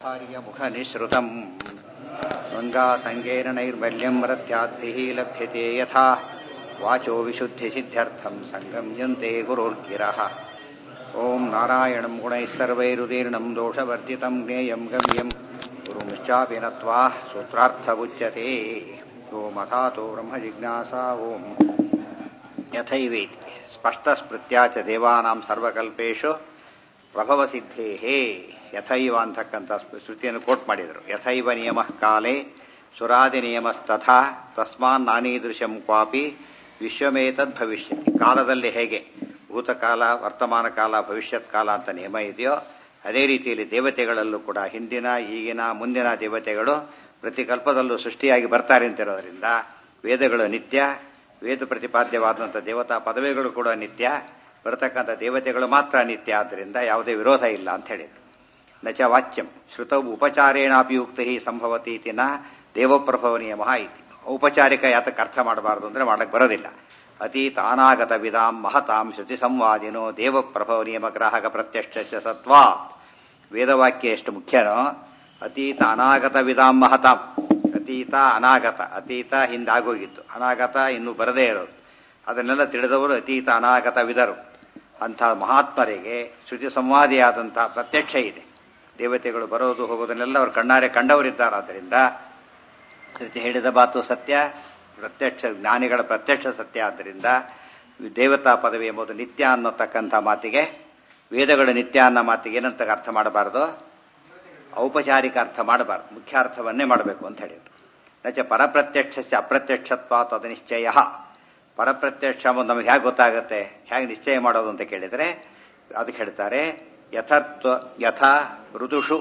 आचार्यमुखनिःसृतम् गङ्गासङ्गेन नैर्मल्यम् रत्याद्भिः लभ्यते यथा वाचो विशुद्धिसिद्ध्यर्थम् सङ्गम्यन्ते गुरुर्गिरः ॐ नारायणम् गुणैः सर्वैरुदीर्णम् दोषवर्जितम् ज्ञेयम् गम्यम् गुरुमिश्चापि नत्वा सूत्रार्थमुच्यते ओमथातो ब्रह्मजिज्ञासा ओम् यथैवेति ಸ್ಪಷ್ಟಸ್ಮೃತ್ಯಾ ಚ ದೇವಾನಾಂ ಸರ್ವಕಲ್ಪೇಶು ಪ್ರಭವ ಸಿದ್ಧೇಹೇ ಯಥೈವ ಅಂತಕ್ಕಂಥ ಶ್ರುತಿಯನ್ನು ಕೋಟ್ ಮಾಡಿದರು ಯಥೈವ ನಿಯಮ ಕಾಲೇ ಸುರಾದಿ ನಿಯಮಸ್ತಥಾ ತಸ್ಮಾನ್ ನಾನೀದೃಶಂ ಕ್ವಾಪಿ ವಿಶ್ವಮೇತದ್ ಭವಿಷ್ಯತಿ ಕಾಲದಲ್ಲಿ ಹೇಗೆ ಭೂತಕಾಲ ವರ್ತಮಾನ ಕಾಲ ಭವಿಷ್ಯತ್ ಕಾಲ ಅಂತ ನಿಯಮ ಇದೆಯೋ ಅದೇ ರೀತಿಯಲ್ಲಿ ದೇವತೆಗಳಲ್ಲೂ ಕೂಡ ಹಿಂದಿನ ಈಗಿನ ಮುಂದಿನ ದೇವತೆಗಳು ಪ್ರತಿ ಕಲ್ಪದಲ್ಲೂ ಸೃಷ್ಟಿಯಾಗಿ ಬರ್ತಾರೆ ಅಂತಿರೋದ್ರಿಂದ ವೇದಗಳು ನಿತ್ಯ ವೇದ ಪ್ರತಿಪಾದ್ಯವಾದಂಥ ದೇವತಾ ಪದವಿಗಳು ಕೂಡ ನಿತ್ಯ ಬರತಕ್ಕಂಥ ದೇವತೆಗಳು ಮಾತ್ರ ನಿತ್ಯ ಆದ್ದರಿಂದ ಯಾವುದೇ ವಿರೋಧ ಇಲ್ಲ ಅಂತ ಹೇಳಿದರು ನಚ ವಾಚ್ಯಂ ಶ್ರುತವು ಉಪಚಾರೇಣಾಪಿ ಯುಕ್ತ ಸಂಭವತಿ ನ ದೇವಪ್ರಭವ ನಿಯಮ ಇತಿ ಔಪಚಾರಿಕ ಯಾತಕ್ಕೆ ಅರ್ಥ ಮಾಡಬಾರದು ಅಂದ್ರೆ ಮಾಡಕ್ಕೆ ಬರೋದಿಲ್ಲ ಅತೀತ ಅನಾಗತ ವಿಧಾಂ ಮಹತಾಂ ಶ್ರುತಿ ಸಂವಾದಿನೋ ದೇವಪ್ರಭವ ನಿಯಮ ಗ್ರಾಹಕ ಪ್ರತ್ಯಕ್ಷ ಸತ್ವಾತ್ ವೇದವಾಕ್ಯ ಎಷ್ಟು ಮುಖ್ಯನೋ ಅತೀತ ಅನಾಗತ ವಿಧಾಂ ಮಹತಾಂ ಅತೀತ ಅನಾಗತ ಅತೀತ ಹಿಂದಾಗೋಗಿತ್ತು ಅನಾಗತ ಇನ್ನು ಬರದೇ ಇರೋದು ಅದನ್ನೆಲ್ಲ ತಿಳಿದವರು ಅತೀತ ಅನಾಗತ ವಿದರು ಅಂಥ ಮಹಾತ್ಮರಿಗೆ ಶ್ರುತಿ ಸಂವಾದಿಯಾದಂತಹ ಪ್ರತ್ಯಕ್ಷ ಇದೆ ದೇವತೆಗಳು ಬರೋದು ಹೋಗೋದನ್ನೆಲ್ಲ ಅವರು ಕಣ್ಣಾರೆ ಕಂಡವರಿದ್ದಾರಾದ್ದರಿಂದ ಶ್ರುತಿ ಹೇಳಿದ ಮಾತು ಸತ್ಯ ಪ್ರತ್ಯಕ್ಷ ಜ್ಞಾನಿಗಳ ಪ್ರತ್ಯಕ್ಷ ಸತ್ಯ ಆದ್ದರಿಂದ ದೇವತಾ ಪದವಿ ಎಂಬುದು ನಿತ್ಯ ಅನ್ನತಕ್ಕಂಥ ಮಾತಿಗೆ ವೇದಗಳ ನಿತ್ಯ ಅನ್ನೋ ಮಾತಿಗೆ ಏನಂತ ಅರ್ಥ ಮಾಡಬಾರದು ಔಪಚಾರಿಕ ಅರ್ಥ ಮಾಡಬಾರ್ದು ಮುಖ್ಯ ಅರ್ಥವನ್ನೇ ಮಾಡಬೇಕು ಅಂತ ಹೇಳಿದರು ನಚ ಪರಪ್ರತ್ಯಕ್ಷ ಅಪ್ರತ್ಯಕ್ಷತ್ವ ತದ ನಿಶ್ಚಯ ಪರಪ್ರತ್ಯಕ್ಷ ಅಂಬುದು ನಮಗೆ ಹೇಗೆ ಗೊತ್ತಾಗುತ್ತೆ ಹೇಗೆ ನಿಶ್ಚಯ ಮಾಡೋದು ಅಂತ ಕೇಳಿದರೆ ಅದಕ್ಕೆ ಹೇಳ್ತಾರೆ ಯಥತ್ವ ಯಥಾ ಋತುಷು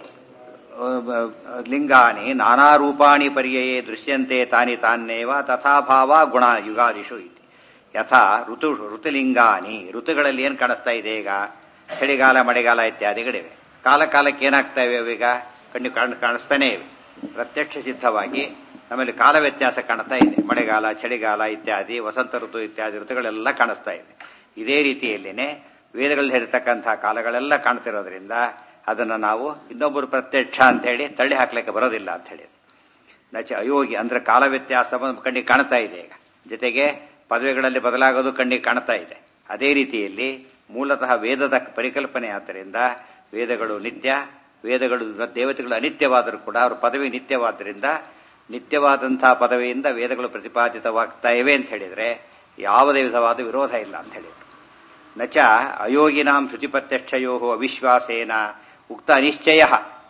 ಲಿಂಗಾನಿ ನಾನಾ ರೂಪಾಣಿ ಪರ್ಯಯೇ ದೃಶ್ಯಂತೆ ತಾನಿ ತಾನ್ನೇವ ತಥಾಭಾವ ಗುಣ ಯುಗಾದಿಷು ಇತಿ ಯಥಾ ಋತು ಋತುಲಿಂಗಾನಿ ಋತುಗಳಲ್ಲಿ ಏನು ಕಾಣಿಸ್ತಾ ಇದೆ ಈಗ ಚಳಿಗಾಲ ಮಳೆಗಾಲ ಇತ್ಯಾದಿಗಳಿವೆ ಕಾಲ ಕಾಲಕ್ಕೆ ಏನಾಗ್ತಾ ಇವೆ ಈಗ ಕಣ್ಣು ಕಾಣ್ ಕಾಣಿಸ್ತಾನೇ ಇವೆ ಪ್ರತ್ಯಕ್ಷ ಸಿದ್ಧವಾಗಿ ನಮ್ಮಲ್ಲಿ ಕಾಲ ವ್ಯತ್ಯಾಸ ಕಾಣ್ತಾ ಇದೆ ಮಳೆಗಾಲ ಚಳಿಗಾಲ ಇತ್ಯಾದಿ ವಸಂತ ಋತು ಇತ್ಯಾದಿ ಋತುಗಳೆಲ್ಲ ಕಾಣಿಸ್ತಾ ಇದೆ ಇದೇ ರೀತಿಯಲ್ಲಿನೇ ವೇದಗಳಲ್ಲಿ ಹೇಳಿರ್ತಕ್ಕಂತಹ ಕಾಲಗಳೆಲ್ಲ ಕಾಣ್ತಿರೋದ್ರಿಂದ ಅದನ್ನು ನಾವು ಇನ್ನೊಬ್ಬರು ಪ್ರತ್ಯಕ್ಷ ಅಂತ ಹೇಳಿ ತಳ್ಳಿ ಹಾಕ್ಲಿಕ್ಕೆ ಬರೋದಿಲ್ಲ ಅಂತ ಹೇಳಿ ನಚ ಅಯೋಗಿ ಅಂದ್ರೆ ಕಾಲ ವ್ಯತ್ಯಾಸ ಕಣ್ಣಿಗೆ ಕಾಣ್ತಾ ಇದೆ ಈಗ ಜೊತೆಗೆ ಪದವಿಗಳಲ್ಲಿ ಬದಲಾಗೋದು ಕಣ್ಣಿಗೆ ಕಾಣ್ತಾ ಇದೆ ಅದೇ ರೀತಿಯಲ್ಲಿ ಮೂಲತಃ ವೇದದ ಪರಿಕಲ್ಪನೆ ಆದ್ದರಿಂದ ವೇದಗಳು ನಿತ್ಯ ವೇದಗಳು ದೇವತೆಗಳು ಅನಿತ್ಯವಾದರೂ ಕೂಡ ಅವರ ಪದವಿ ನಿತ್ಯವಾದ್ದರಿಂದ ನಿತ್ಯವಾದಂತಹ ಪದವಿಯಿಂದ ವೇದಗಳು ಪ್ರತಿಪಾದಿತವಾಗ್ತಾ ಇವೆ ಅಂತ ಹೇಳಿದ್ರೆ ಯಾವುದೇ ವಿಧವಾದ ವಿರೋಧ ಇಲ್ಲ ಅಂತ ಹೇಳಿದ್ರು ನಚ ಅಯೋಗಿನಾಂ ಶ್ರುತಿಪ್ರತ್ಯಕ್ಷಯೋ ಅವಿಶ್ವಾಸೇನ ಉಕ್ತ ಅನಿಶ್ಚಯ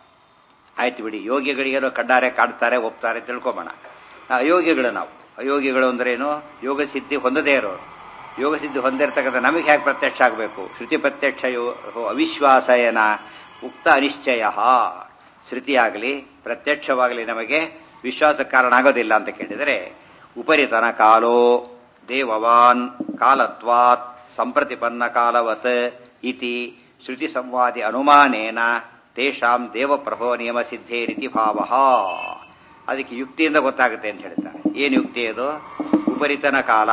ಆಯ್ತು ಬಿಡಿ ಯೋಗಿಗಳಿಗೇನೋ ಕಡ್ಡಾರೆ ಕಾಡ್ತಾರೆ ಒಪ್ತಾರೆ ತಿಳ್ಕೊಬೋಣ ಅಯೋಗಿಗಳು ನಾವು ಅಯೋಗಿಗಳು ಅಂದ್ರೇನು ಯೋಗ ಸಿದ್ಧಿ ಹೊಂದದೇ ಇರೋರು ಯೋಗ ಸಿದ್ಧಿ ಹೊಂದಿರತಕ್ಕಂಥ ನಮಗೆ ಹೇಗೆ ಪ್ರತ್ಯಕ್ಷ ಆಗಬೇಕು ಶ್ರುತಿ ಪ್ರತ್ಯಕ್ಷಯೋ ಅವಿಶ್ವಾಸಯನ ಉಕ್ತ ಅನಿಶ್ಚಯ ಶ್ರುತಿಯಾಗಲಿ ಪ್ರತ್ಯಕ್ಷವಾಗಲಿ ನಮಗೆ ವಿಶ್ವಾಸ ಕಾರಣ ಆಗೋದಿಲ್ಲ ಅಂತ ಕೇಳಿದರೆ ಉಪರಿತನ ಕಾಲೋ ದೇವವಾನ್ ಕಾಲತ್ವಾತ್ ಸಂಪ್ರತಿಪನ್ನ ಕಾಲವತ್ ಇತಿ ಶ್ರುತಿ ಸಂವಾದಿ ಅನುಮಾನೇನ ತೇಷಾಂ ದೇವಪ್ರಭೋ ನಿಯಮ ಸಿದ್ಧೇ ರೀತಿ ಭಾವ ಅದಕ್ಕೆ ಯುಕ್ತಿಯಿಂದ ಗೊತ್ತಾಗುತ್ತೆ ಅಂತ ಹೇಳ್ತಾರೆ ಏನು ಯುಕ್ತಿ ಅದು ಉಪರಿತನ ಕಾಲ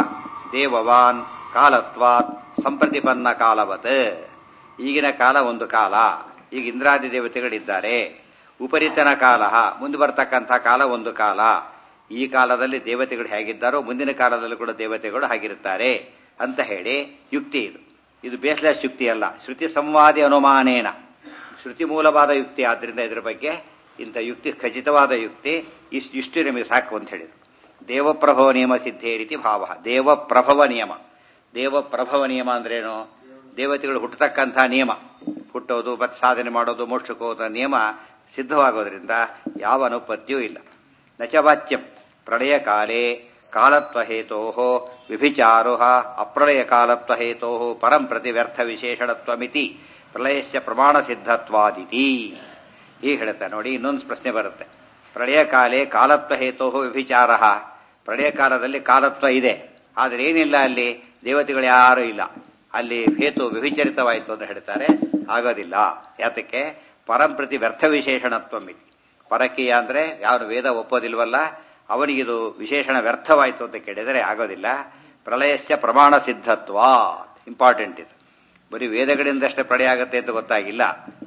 ದೇವವಾನ್ ಕಾಲತ್ವಾತ್ ಸಂಪ್ರತಿಪನ್ನ ಕಾಲವತ್ ಈಗಿನ ಕಾಲ ಒಂದು ಕಾಲ ಈಗ ಇಂದ್ರಾದಿ ದೇವತೆಗಳಿದ್ದಾರೆ ಉಪರಿತನ ಕಾಲ ಮುಂದೆ ಬರ್ತಕ್ಕಂಥ ಕಾಲ ಒಂದು ಕಾಲ ಈ ಕಾಲದಲ್ಲಿ ದೇವತೆಗಳು ಹೇಗಿದ್ದಾರೋ ಮುಂದಿನ ಕಾಲದಲ್ಲೂ ಕೂಡ ದೇವತೆಗಳು ಹಾಗಿರುತ್ತಾರೆ ಅಂತ ಹೇಳಿ ಯುಕ್ತಿ ಇದು ಇದು ಬೇಸ್ಲೆಸ್ ಯುಕ್ತಿ ಅಲ್ಲ ಶ್ರುತಿ ಸಂವಾದಿ ಅನುಮಾನೇನ ಶ್ರುತಿ ಮೂಲವಾದ ಯುಕ್ತಿ ಆದ್ರಿಂದ ಇದರ ಬಗ್ಗೆ ಇಂಥ ಯುಕ್ತಿ ಖಚಿತವಾದ ಯುಕ್ತಿ ಇಷ್ಟು ನಮಗೆ ಸಾಕು ಅಂತ ಹೇಳಿದ್ರು ದೇವಪ್ರಭವ ನಿಯಮ ಸಿದ್ಧೇ ರೀತಿ ಭಾವ ದೇವಪ್ರಭವ ನಿಯಮ ದೇವಪ್ರಭವ ನಿಯಮ ಅಂದ್ರೇನು ದೇವತೆಗಳು ಹುಟ್ಟತಕ್ಕಂಥ ನಿಯಮ ಹುಟ್ಟೋದು ಮತ್ತೆ ಸಾಧನೆ ಮಾಡೋದು ಮೋಕ್ಷಕ್ಕೆ ನಿಯಮ ಸಿದ್ಧವಾಗೋದ್ರಿಂದ ಯಾವ ಅನುಪತ್ತಿಯೂ ಇಲ್ಲ ನಚವಾಚ್ಯಂ ಪ್ರಳಯ ಕಾಲೇ ಕಾಲತ್ವ ಹೇತೋ ವಿಭಿಚಾರೋ ಅಪ್ರಳಯ ಕಾಲತ್ವ ಹೇತೋ ಪರಂ ಪ್ರತಿ ವ್ಯರ್ಥ ವಿಶೇಷಣತ್ವಮಿತಿ ಪ್ರಳಯಸ್ಯ ಪ್ರಮಾಣ ಸಿದ್ಧತ್ವಾದಿತಿ ಈಗ ಹೇಳುತ್ತೆ ನೋಡಿ ಇನ್ನೊಂದು ಪ್ರಶ್ನೆ ಬರುತ್ತೆ ಪ್ರಳಯ ಕಾಲೇ ಕಾಲತ್ವ ಹೇತೋ ವಿಭಿಚಾರ ಪ್ರಳಯ ಕಾಲದಲ್ಲಿ ಕಾಲತ್ವ ಇದೆ ಆದರೆ ಏನಿಲ್ಲ ಅಲ್ಲಿ ದೇವತೆಗಳು ಯಾರೂ ಇಲ್ಲ ಅಲ್ಲಿ ಹೇತು ವ್ಯಭಿಚರಿತವಾಯಿತು ಅಂತ ಹೇಳ್ತಾರೆ ಆಗೋದಿಲ್ಲ ಯಾತಕ್ಕೆ ಪರಂಪ್ರತಿ ವ್ಯರ್ಥ ವಿಶೇಷಣತ್ವ ಮಿತಿ ಪರಕೀಯ ಅಂದ್ರೆ ಯಾರು ವೇದ ಒಪ್ಪೋದಿಲ್ವಲ್ಲ ಅವನಿಗಿದು ವಿಶೇಷಣ ವ್ಯರ್ಥವಾಯಿತು ಅಂತ ಕೇಳಿದರೆ ಆಗೋದಿಲ್ಲ ಪ್ರಳಯಸ್ಯ ಪ್ರಮಾಣ ಸಿದ್ಧತ್ವ ಇಂಪಾರ್ಟೆಂಟ್ ಇದು ಬರೀ ವೇದಗಳಿಂದಷ್ಟೇ ಪ್ರಳಯ ಆಗುತ್ತೆ ಅಂತ ಗೊತ್ತಾಗಿಲ್ಲ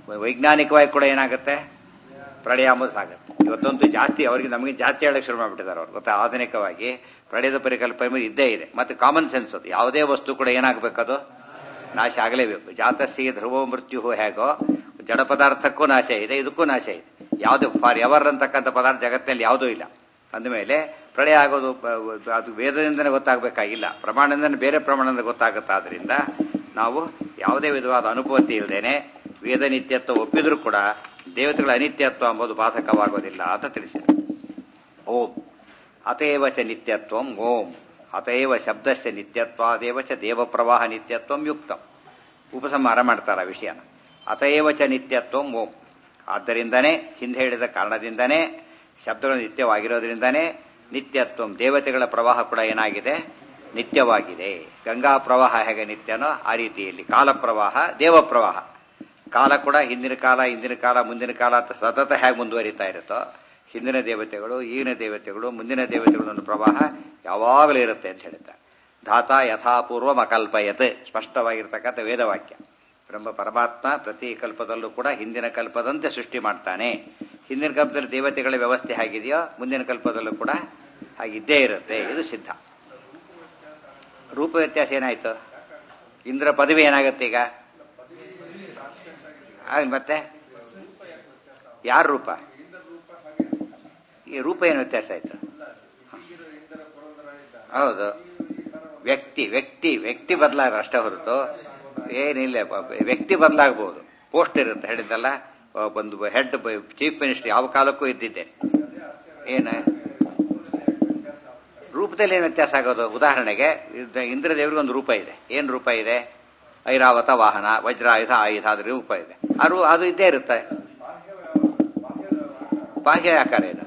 ವೈಜ್ಞಾನಿಕವಾಗಿ ಕೂಡ ಏನಾಗುತ್ತೆ ಪ್ರಳಯ ಅಂಬುದು ಸಾಗುತ್ತೆ ಇವತ್ತಂತೂ ಜಾಸ್ತಿ ಅವರಿಗೆ ನಮಗೆ ಜಾಸ್ತಿ ಹೇಳಕ್ಕೆ ಶುರು ಮಾಡಿಬಿಟ್ಟಿದ್ದಾರೆ ಅವ್ರು ಗೊತ್ತಾ ಆಧುನಿಕವಾಗಿ ಪ್ರಳಯದ ಪರಿಕಲ್ಪನೆ ಇದ್ದೇ ಇದೆ ಮತ್ತೆ ಕಾಮನ್ ಸೆನ್ಸ್ ಅದು ಯಾವುದೇ ವಸ್ತು ಕೂಡ ಏನಾಗಬೇಕದು ನಾಶ ಆಗಲೇಬೇಕು ಜಾತಸ್ಸಿಗೆ ಧ್ರುವ ಮೃತ್ಯು ಹೇಗೋ ಜಡ ಪದಾರ್ಥಕ್ಕೂ ನಾಶ ಇದೆ ಇದಕ್ಕೂ ನಾಶ ಇದೆ ಯಾವುದು ಫಾರ್ ಎವರ್ ಅಂತಕ್ಕಂಥ ಪದಾರ್ಥ ಜಗತ್ತಿನಲ್ಲಿ ಯಾವುದೂ ಇಲ್ಲ ಅಂದಮೇಲೆ ಪ್ರಳಯ ಆಗೋದು ಪ- ಅದು ವೇದದಿಂದನೇ ಗೊತ್ತಾಗಬೇಕಾಗಿಲ್ಲ ಪ್ರಮಾಣದಿಂದನೇ ಬೇರೆ ಪ್ರಮಾಣದಿಂದ ಗೊತ್ತಾಗುತ್ತಾದ್ರಿಂದ ನಾವು ಯಾವುದೇ ವಿಧವಾದ ಅನುಭೂತಿ ಇಲ್ಲದೇನೆ ವೇದ ನಿತ್ಯತ್ವ ಒಪ್ಪಿದ್ರೂ ಕೂಡ ದೇವತೆಗಳ ಅನಿತ್ಯತ್ವ ಎಂಬುದು ಬಾಧಕವಾಗೋದಿಲ್ಲ ಅಂತ ತಿಳಿಸಿದೆ ಓಂ ಅತೇವ ಚ ನಿತ್ಯತ್ವಂ ಓಂ ಅತೇವ ಶಬ್ದಸ್ಯ ನಿತ್ಯತ್ವಾದೇವ ಚ ದೇವಪ್ರವಾಹ ನಿತ್ಯತ್ವಂ ಯುಕ್ತಂ ಉಪಸಂಹಾರ ಮಾಡ್ತಾರೆ ಆ ವಿಷಯನ ಅತೇವ ಚ ನಿತ್ಯತ್ವಂ ಓಂ ಆದ್ದರಿಂದನೇ ಹಿಂದೆ ಹೇಳಿದ ಕಾರಣದಿಂದನೇ ಶಬ್ದಗಳು ನಿತ್ಯವಾಗಿರೋದ್ರಿಂದನೇ ನಿತ್ಯತ್ವಂ ದೇವತೆಗಳ ಪ್ರವಾಹ ಕೂಡ ಏನಾಗಿದೆ ನಿತ್ಯವಾಗಿದೆ ಗಂಗಾ ಪ್ರವಾಹ ಹೇಗೆ ನಿತ್ಯನೋ ಆ ರೀತಿಯಲ್ಲಿ ಕಾಲ ಪ್ರವಾಹ ದೇವ ಪ್ರವಾಹ ಕಾಲ ಕೂಡ ಹಿಂದಿನ ಕಾಲ ಹಿಂದಿನ ಕಾಲ ಮುಂದಿನ ಕಾಲ ಅಂತ ಸತತ ಹೇಗೆ ಮುಂದುವರಿತಾ ಇರುತ್ತೋ ಹಿಂದಿನ ದೇವತೆಗಳು ಈಗಿನ ದೇವತೆಗಳು ಮುಂದಿನ ದೇವತೆಗಳು ಅನ್ನೋ ಪ್ರವಾಹ ಯಾವಾಗಲೂ ಇರುತ್ತೆ ಅಂತ ಹೇಳ್ತಾರೆ ಧಾತ ಯಥಾಪೂರ್ವ ಅಕಲ್ಪಯತ್ ಸ್ಪಷ್ಟವಾಗಿರ್ತಕ್ಕಂಥ ವೇದವಾಕ್ಯ ಬ್ರಹ್ಮ ಪರಮಾತ್ಮ ಪ್ರತಿ ಕಲ್ಪದಲ್ಲೂ ಕೂಡ ಹಿಂದಿನ ಕಲ್ಪದಂತೆ ಸೃಷ್ಟಿ ಮಾಡ್ತಾನೆ ಹಿಂದಿನ ಕಲ್ಪದಲ್ಲಿ ದೇವತೆಗಳ ವ್ಯವಸ್ಥೆ ಹೇಗಿದೆಯೋ ಮುಂದಿನ ಕಲ್ಪದಲ್ಲೂ ಕೂಡ ಹಾಗಿದ್ದೇ ಇರುತ್ತೆ ಇದು ಸಿದ್ಧ ರೂಪ ವ್ಯತ್ಯಾಸ ಏನಾಯ್ತು ಇಂದ್ರ ಪದವಿ ಏನಾಗುತ್ತೆ ಈಗ ಆ, ಮತ್ತೆ ಯಾರ ರೂಪ ಈ ರೂಪ ಏನು ವ್ಯತ್ಯಾಸ ಆಯ್ತು ಹೌದು ವ್ಯಕ್ತಿ ವ್ಯಕ್ತಿ ವ್ಯಕ್ತಿ ಬದಲಾಗ ಅಷ್ಟೇ ಹೊರತು ಏನಿಲ್ಲ ಬ- ವ್ಯಕ್ತಿ ಬದಲಾಗಬಹುದು ಪೋಸ್ಟ್ ಇರುತ್ತೆ ಹೇಳಿದ್ದಲ್ಲ ಒ- ಒಂದು ಹೆಡ್ ಚೀಫ್ ಮಿನಿಸ್ಟರ್ ಯಾವ ಕಾಲಕ್ಕೂ ಇದ್ದಿದ್ದೆ ಏನು ರೂಪದಲ್ಲಿ ಏನು ವ್ಯತ್ಯಾಸ ಆಗೋದು ಉದಾಹರಣೆಗೆ ಇದ್- ಇಂದ್ರದೇವರಿಗೆ ಒಂದು ರೂಪ ಇದೆ ಏನು ರೂಪ ಇದೆ ಐರಾವತ ವಾಹನ ವಜ್ರಾಯುಧ ಆಯುಧ ಅದ್ರ ರೂಪ ಇದೆ ಅದು ಅದು ಇದ್ದೇ ಇರುತ್ತೆ ಬಾಹ್ಯ ಆಕಾರ ಇದೆ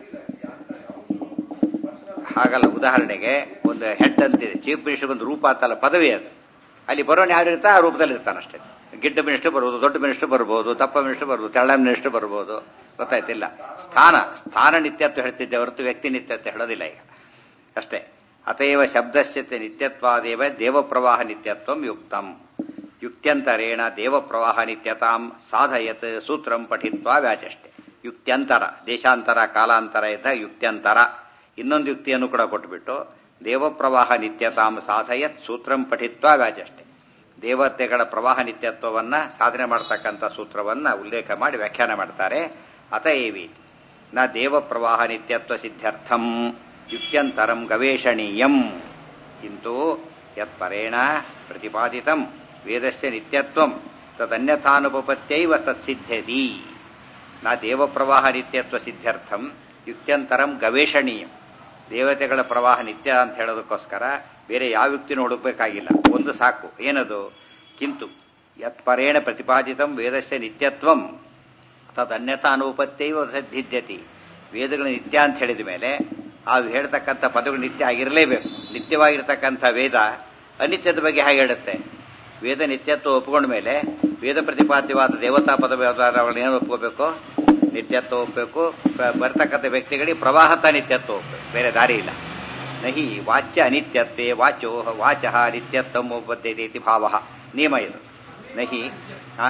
ಹಾಗಲ್ಲ ಉದಾಹರಣೆಗೆ ಒಂದು ಹೆಡ್ ಅಂತಿದೆ ಚೀಫ್ ಮಿನಿಸ್ಟರ್ ಒಂದು ರೂಪ ಅಂತಲ್ಲ ಪದವಿ ಅದು ಅಲ್ಲಿ ಬರೋನು ಯಾರು ಇರ್ತಾ ಆ ರೂಪದಲ್ಲಿ ಇರ್ತಾನಷ್ಟೇ ಗಿಡ್ಡ ಮಿನಿಸ್ಟರ್ ಬರ್ಬೋದು ದೊಡ್ಡ ಮಿನಿಸ್ಟರ್ ಬರ್ಬೋದು ದಪ್ಪ ಮಿನಿಸ್ಟರ್ ಬರ್ಬೋದು ತೆಳ್ಳ ಮಿನಿಸ್ಟರ್ ಬರ್ಬೋದು ಗೊತ್ತಾಯ್ತಿಲ್ಲ ಸ್ಥಾನ ಸ್ಥಾನ ನಿತ್ಯತ್ವ ಹೇಳ್ತಿದ್ದೆ ಹೊರತು ವ್ಯಕ್ತಿ ನಿತ್ಯತ್ವ ಹೇಳೋದಿಲ್ಲ ಈಗ ಅಷ್ಟೇ ಅತೇವ ಶಬ್ದಸ್ಯ ನಿತ್ಯತ್ವಾದೇವ ದೇವಪ್ರವಾಹ ನಿತ್ಯತ್ವಂ ಯುಕ್ತಂ ಯುಕ್ತ್ಯಂತರೇಣ ದೇವಪ್ರವಾಹ ನಿತ್ಯತಾಂ ಸಾಧಯತ್ ಸೂತ್ರಂ ಪಠಿತ್ವಾ ವ್ಯಾಚಷ್ಟೆ ಯುಕ್ತ್ಯಂತರ ದೇಶಾಂತರ ಕಾಲಾಂತರ ಇದ್ದ ಯುಕ್ತ್ಯಂತರ ಇನ್ನೊಂದು ಯುಕ್ತಿಯನ್ನು ಕೂಡ ಕೊಟ್ಬಿಟ್ಟು ದೇವಪ್ರವಾಹ ನಿತ್ಯತಾಂ ಸಾಧಯತ್ ಸೂತ್ರಂ ಪಠಿತ್ವಾ ವ್ಯಾಚಷ್ಟೆ ದೇವತೆಗಳ ಪ್ರವಾಹ ನಿತ್ಯತ್ವವನ್ನ ಸಾಧನೆ ಮಾಡತಕ್ಕಂಥ ಸೂತ್ರವನ್ನ ಉಲ್ಲೇಖ ಮಾಡಿ ವ್ಯಾಖ್ಯಾನ ಮಾಡ್ತಾರೆ ಅತ ಏವಿ ನ ದೇವ ಪ್ರವಾಹ ನಿತ್ಯತ್ವ ಸಿದ್ಧ್ಯರ್ಥಂ ಯುಕ್ತ್ಯಂತರಂ ಗವೇಷಣೀಯಂ ಕಿಂತು ಯತ್ಪರೇಣ ಪ್ರತಿಪಾದಿತಂ ವೇದಸ್ಯ ನಿತ್ಯತ್ವಂ ತದನ್ಯಥಾನುಪಪತ್ತೈವ ತತ್ಸಿದ್ಧ್ಯತಿ ನ ದೇವಪ್ರವಾಹ ನಿತ್ಯತ್ವ ಸಿದ್ಧ್ಯರ್ಥಂ ಯುಕ್ತ್ಯಂತರಂ ಗವೇಷಣೀಯಂ ದೇವತೆಗಳ ಪ್ರವಾಹ ನಿತ್ಯ ಅಂತ ಹೇಳೋದಕ್ಕೋಸ್ಕರ ಬೇರೆ ಯಾವ ಯುಕ್ತಿನೂ ಹುಡುಕ್ಬೇಕಾಗಿಲ್ಲ ಒಂದು ಸಾಕು ಏನದು ಕಿಂತು ಯತ್ಪರೇಣ ಪ್ರತಿಪಾದಿತಂ ವೇದಸ್ಯ ನಿತ್ಯತ್ವಂ ತದನ್ಯಥಾನುಪತ್ತೈವ ಸಿದ್ಧ್ಯತಿ ವೇದಗಳು ನಿತ್ಯ ಅಂತ ಹೇಳಿದ ಮೇಲೆ ಆ ಹೇಳ್ತಕ್ಕಂಥ ಪದಗಳು ನಿತ್ಯ ಆಗಿರಲೇಬೇಕು ನಿತ್ಯವಾಗಿರ್ತಕ್ಕಂಥ ವೇದ ಅನಿತ್ಯದ ಬಗ್ಗೆ ಹೇಗೆ ಹೇಳುತ್ತೆ ವೇದ ನಿತ್ಯತ್ವ ಒಪ್ಕೊಂಡ ಮೇಲೆ ವೇದ ಪ್ರತಿಪಾದ್ಯವಾದ ದೇವತಾ ಪದ ವ್ಯವಹಾರಗಳನ್ನ ಏನು ಒಪ್ಕೋಬೇಕು ನಿತ್ಯತ್ವ ಒಪ್ಪಬೇಕು ಬ- ಬರ್ತಕ್ಕಂಥ ವ್ಯಕ್ತಿಗಳಿಗೆ ಪ್ರವಾಹತ ನಿತ್ಯತ್ವ ಒಪ್ಪಬೇಕು ಬೇರೆ ದಾರಿ ಇಲ್ಲ ನಹಿ ವಾಚ್ಯ ಅನಿತ್ಯತ್ವೇ ವಾಚೋ ವಾಚ ನಿತ್ಯತ್ವಂ ಒಪ್ಪದ್ಯತೆ ಇತಿ ಭಾವ ನಿಯಮ ಇದು ನಹಿ ಆ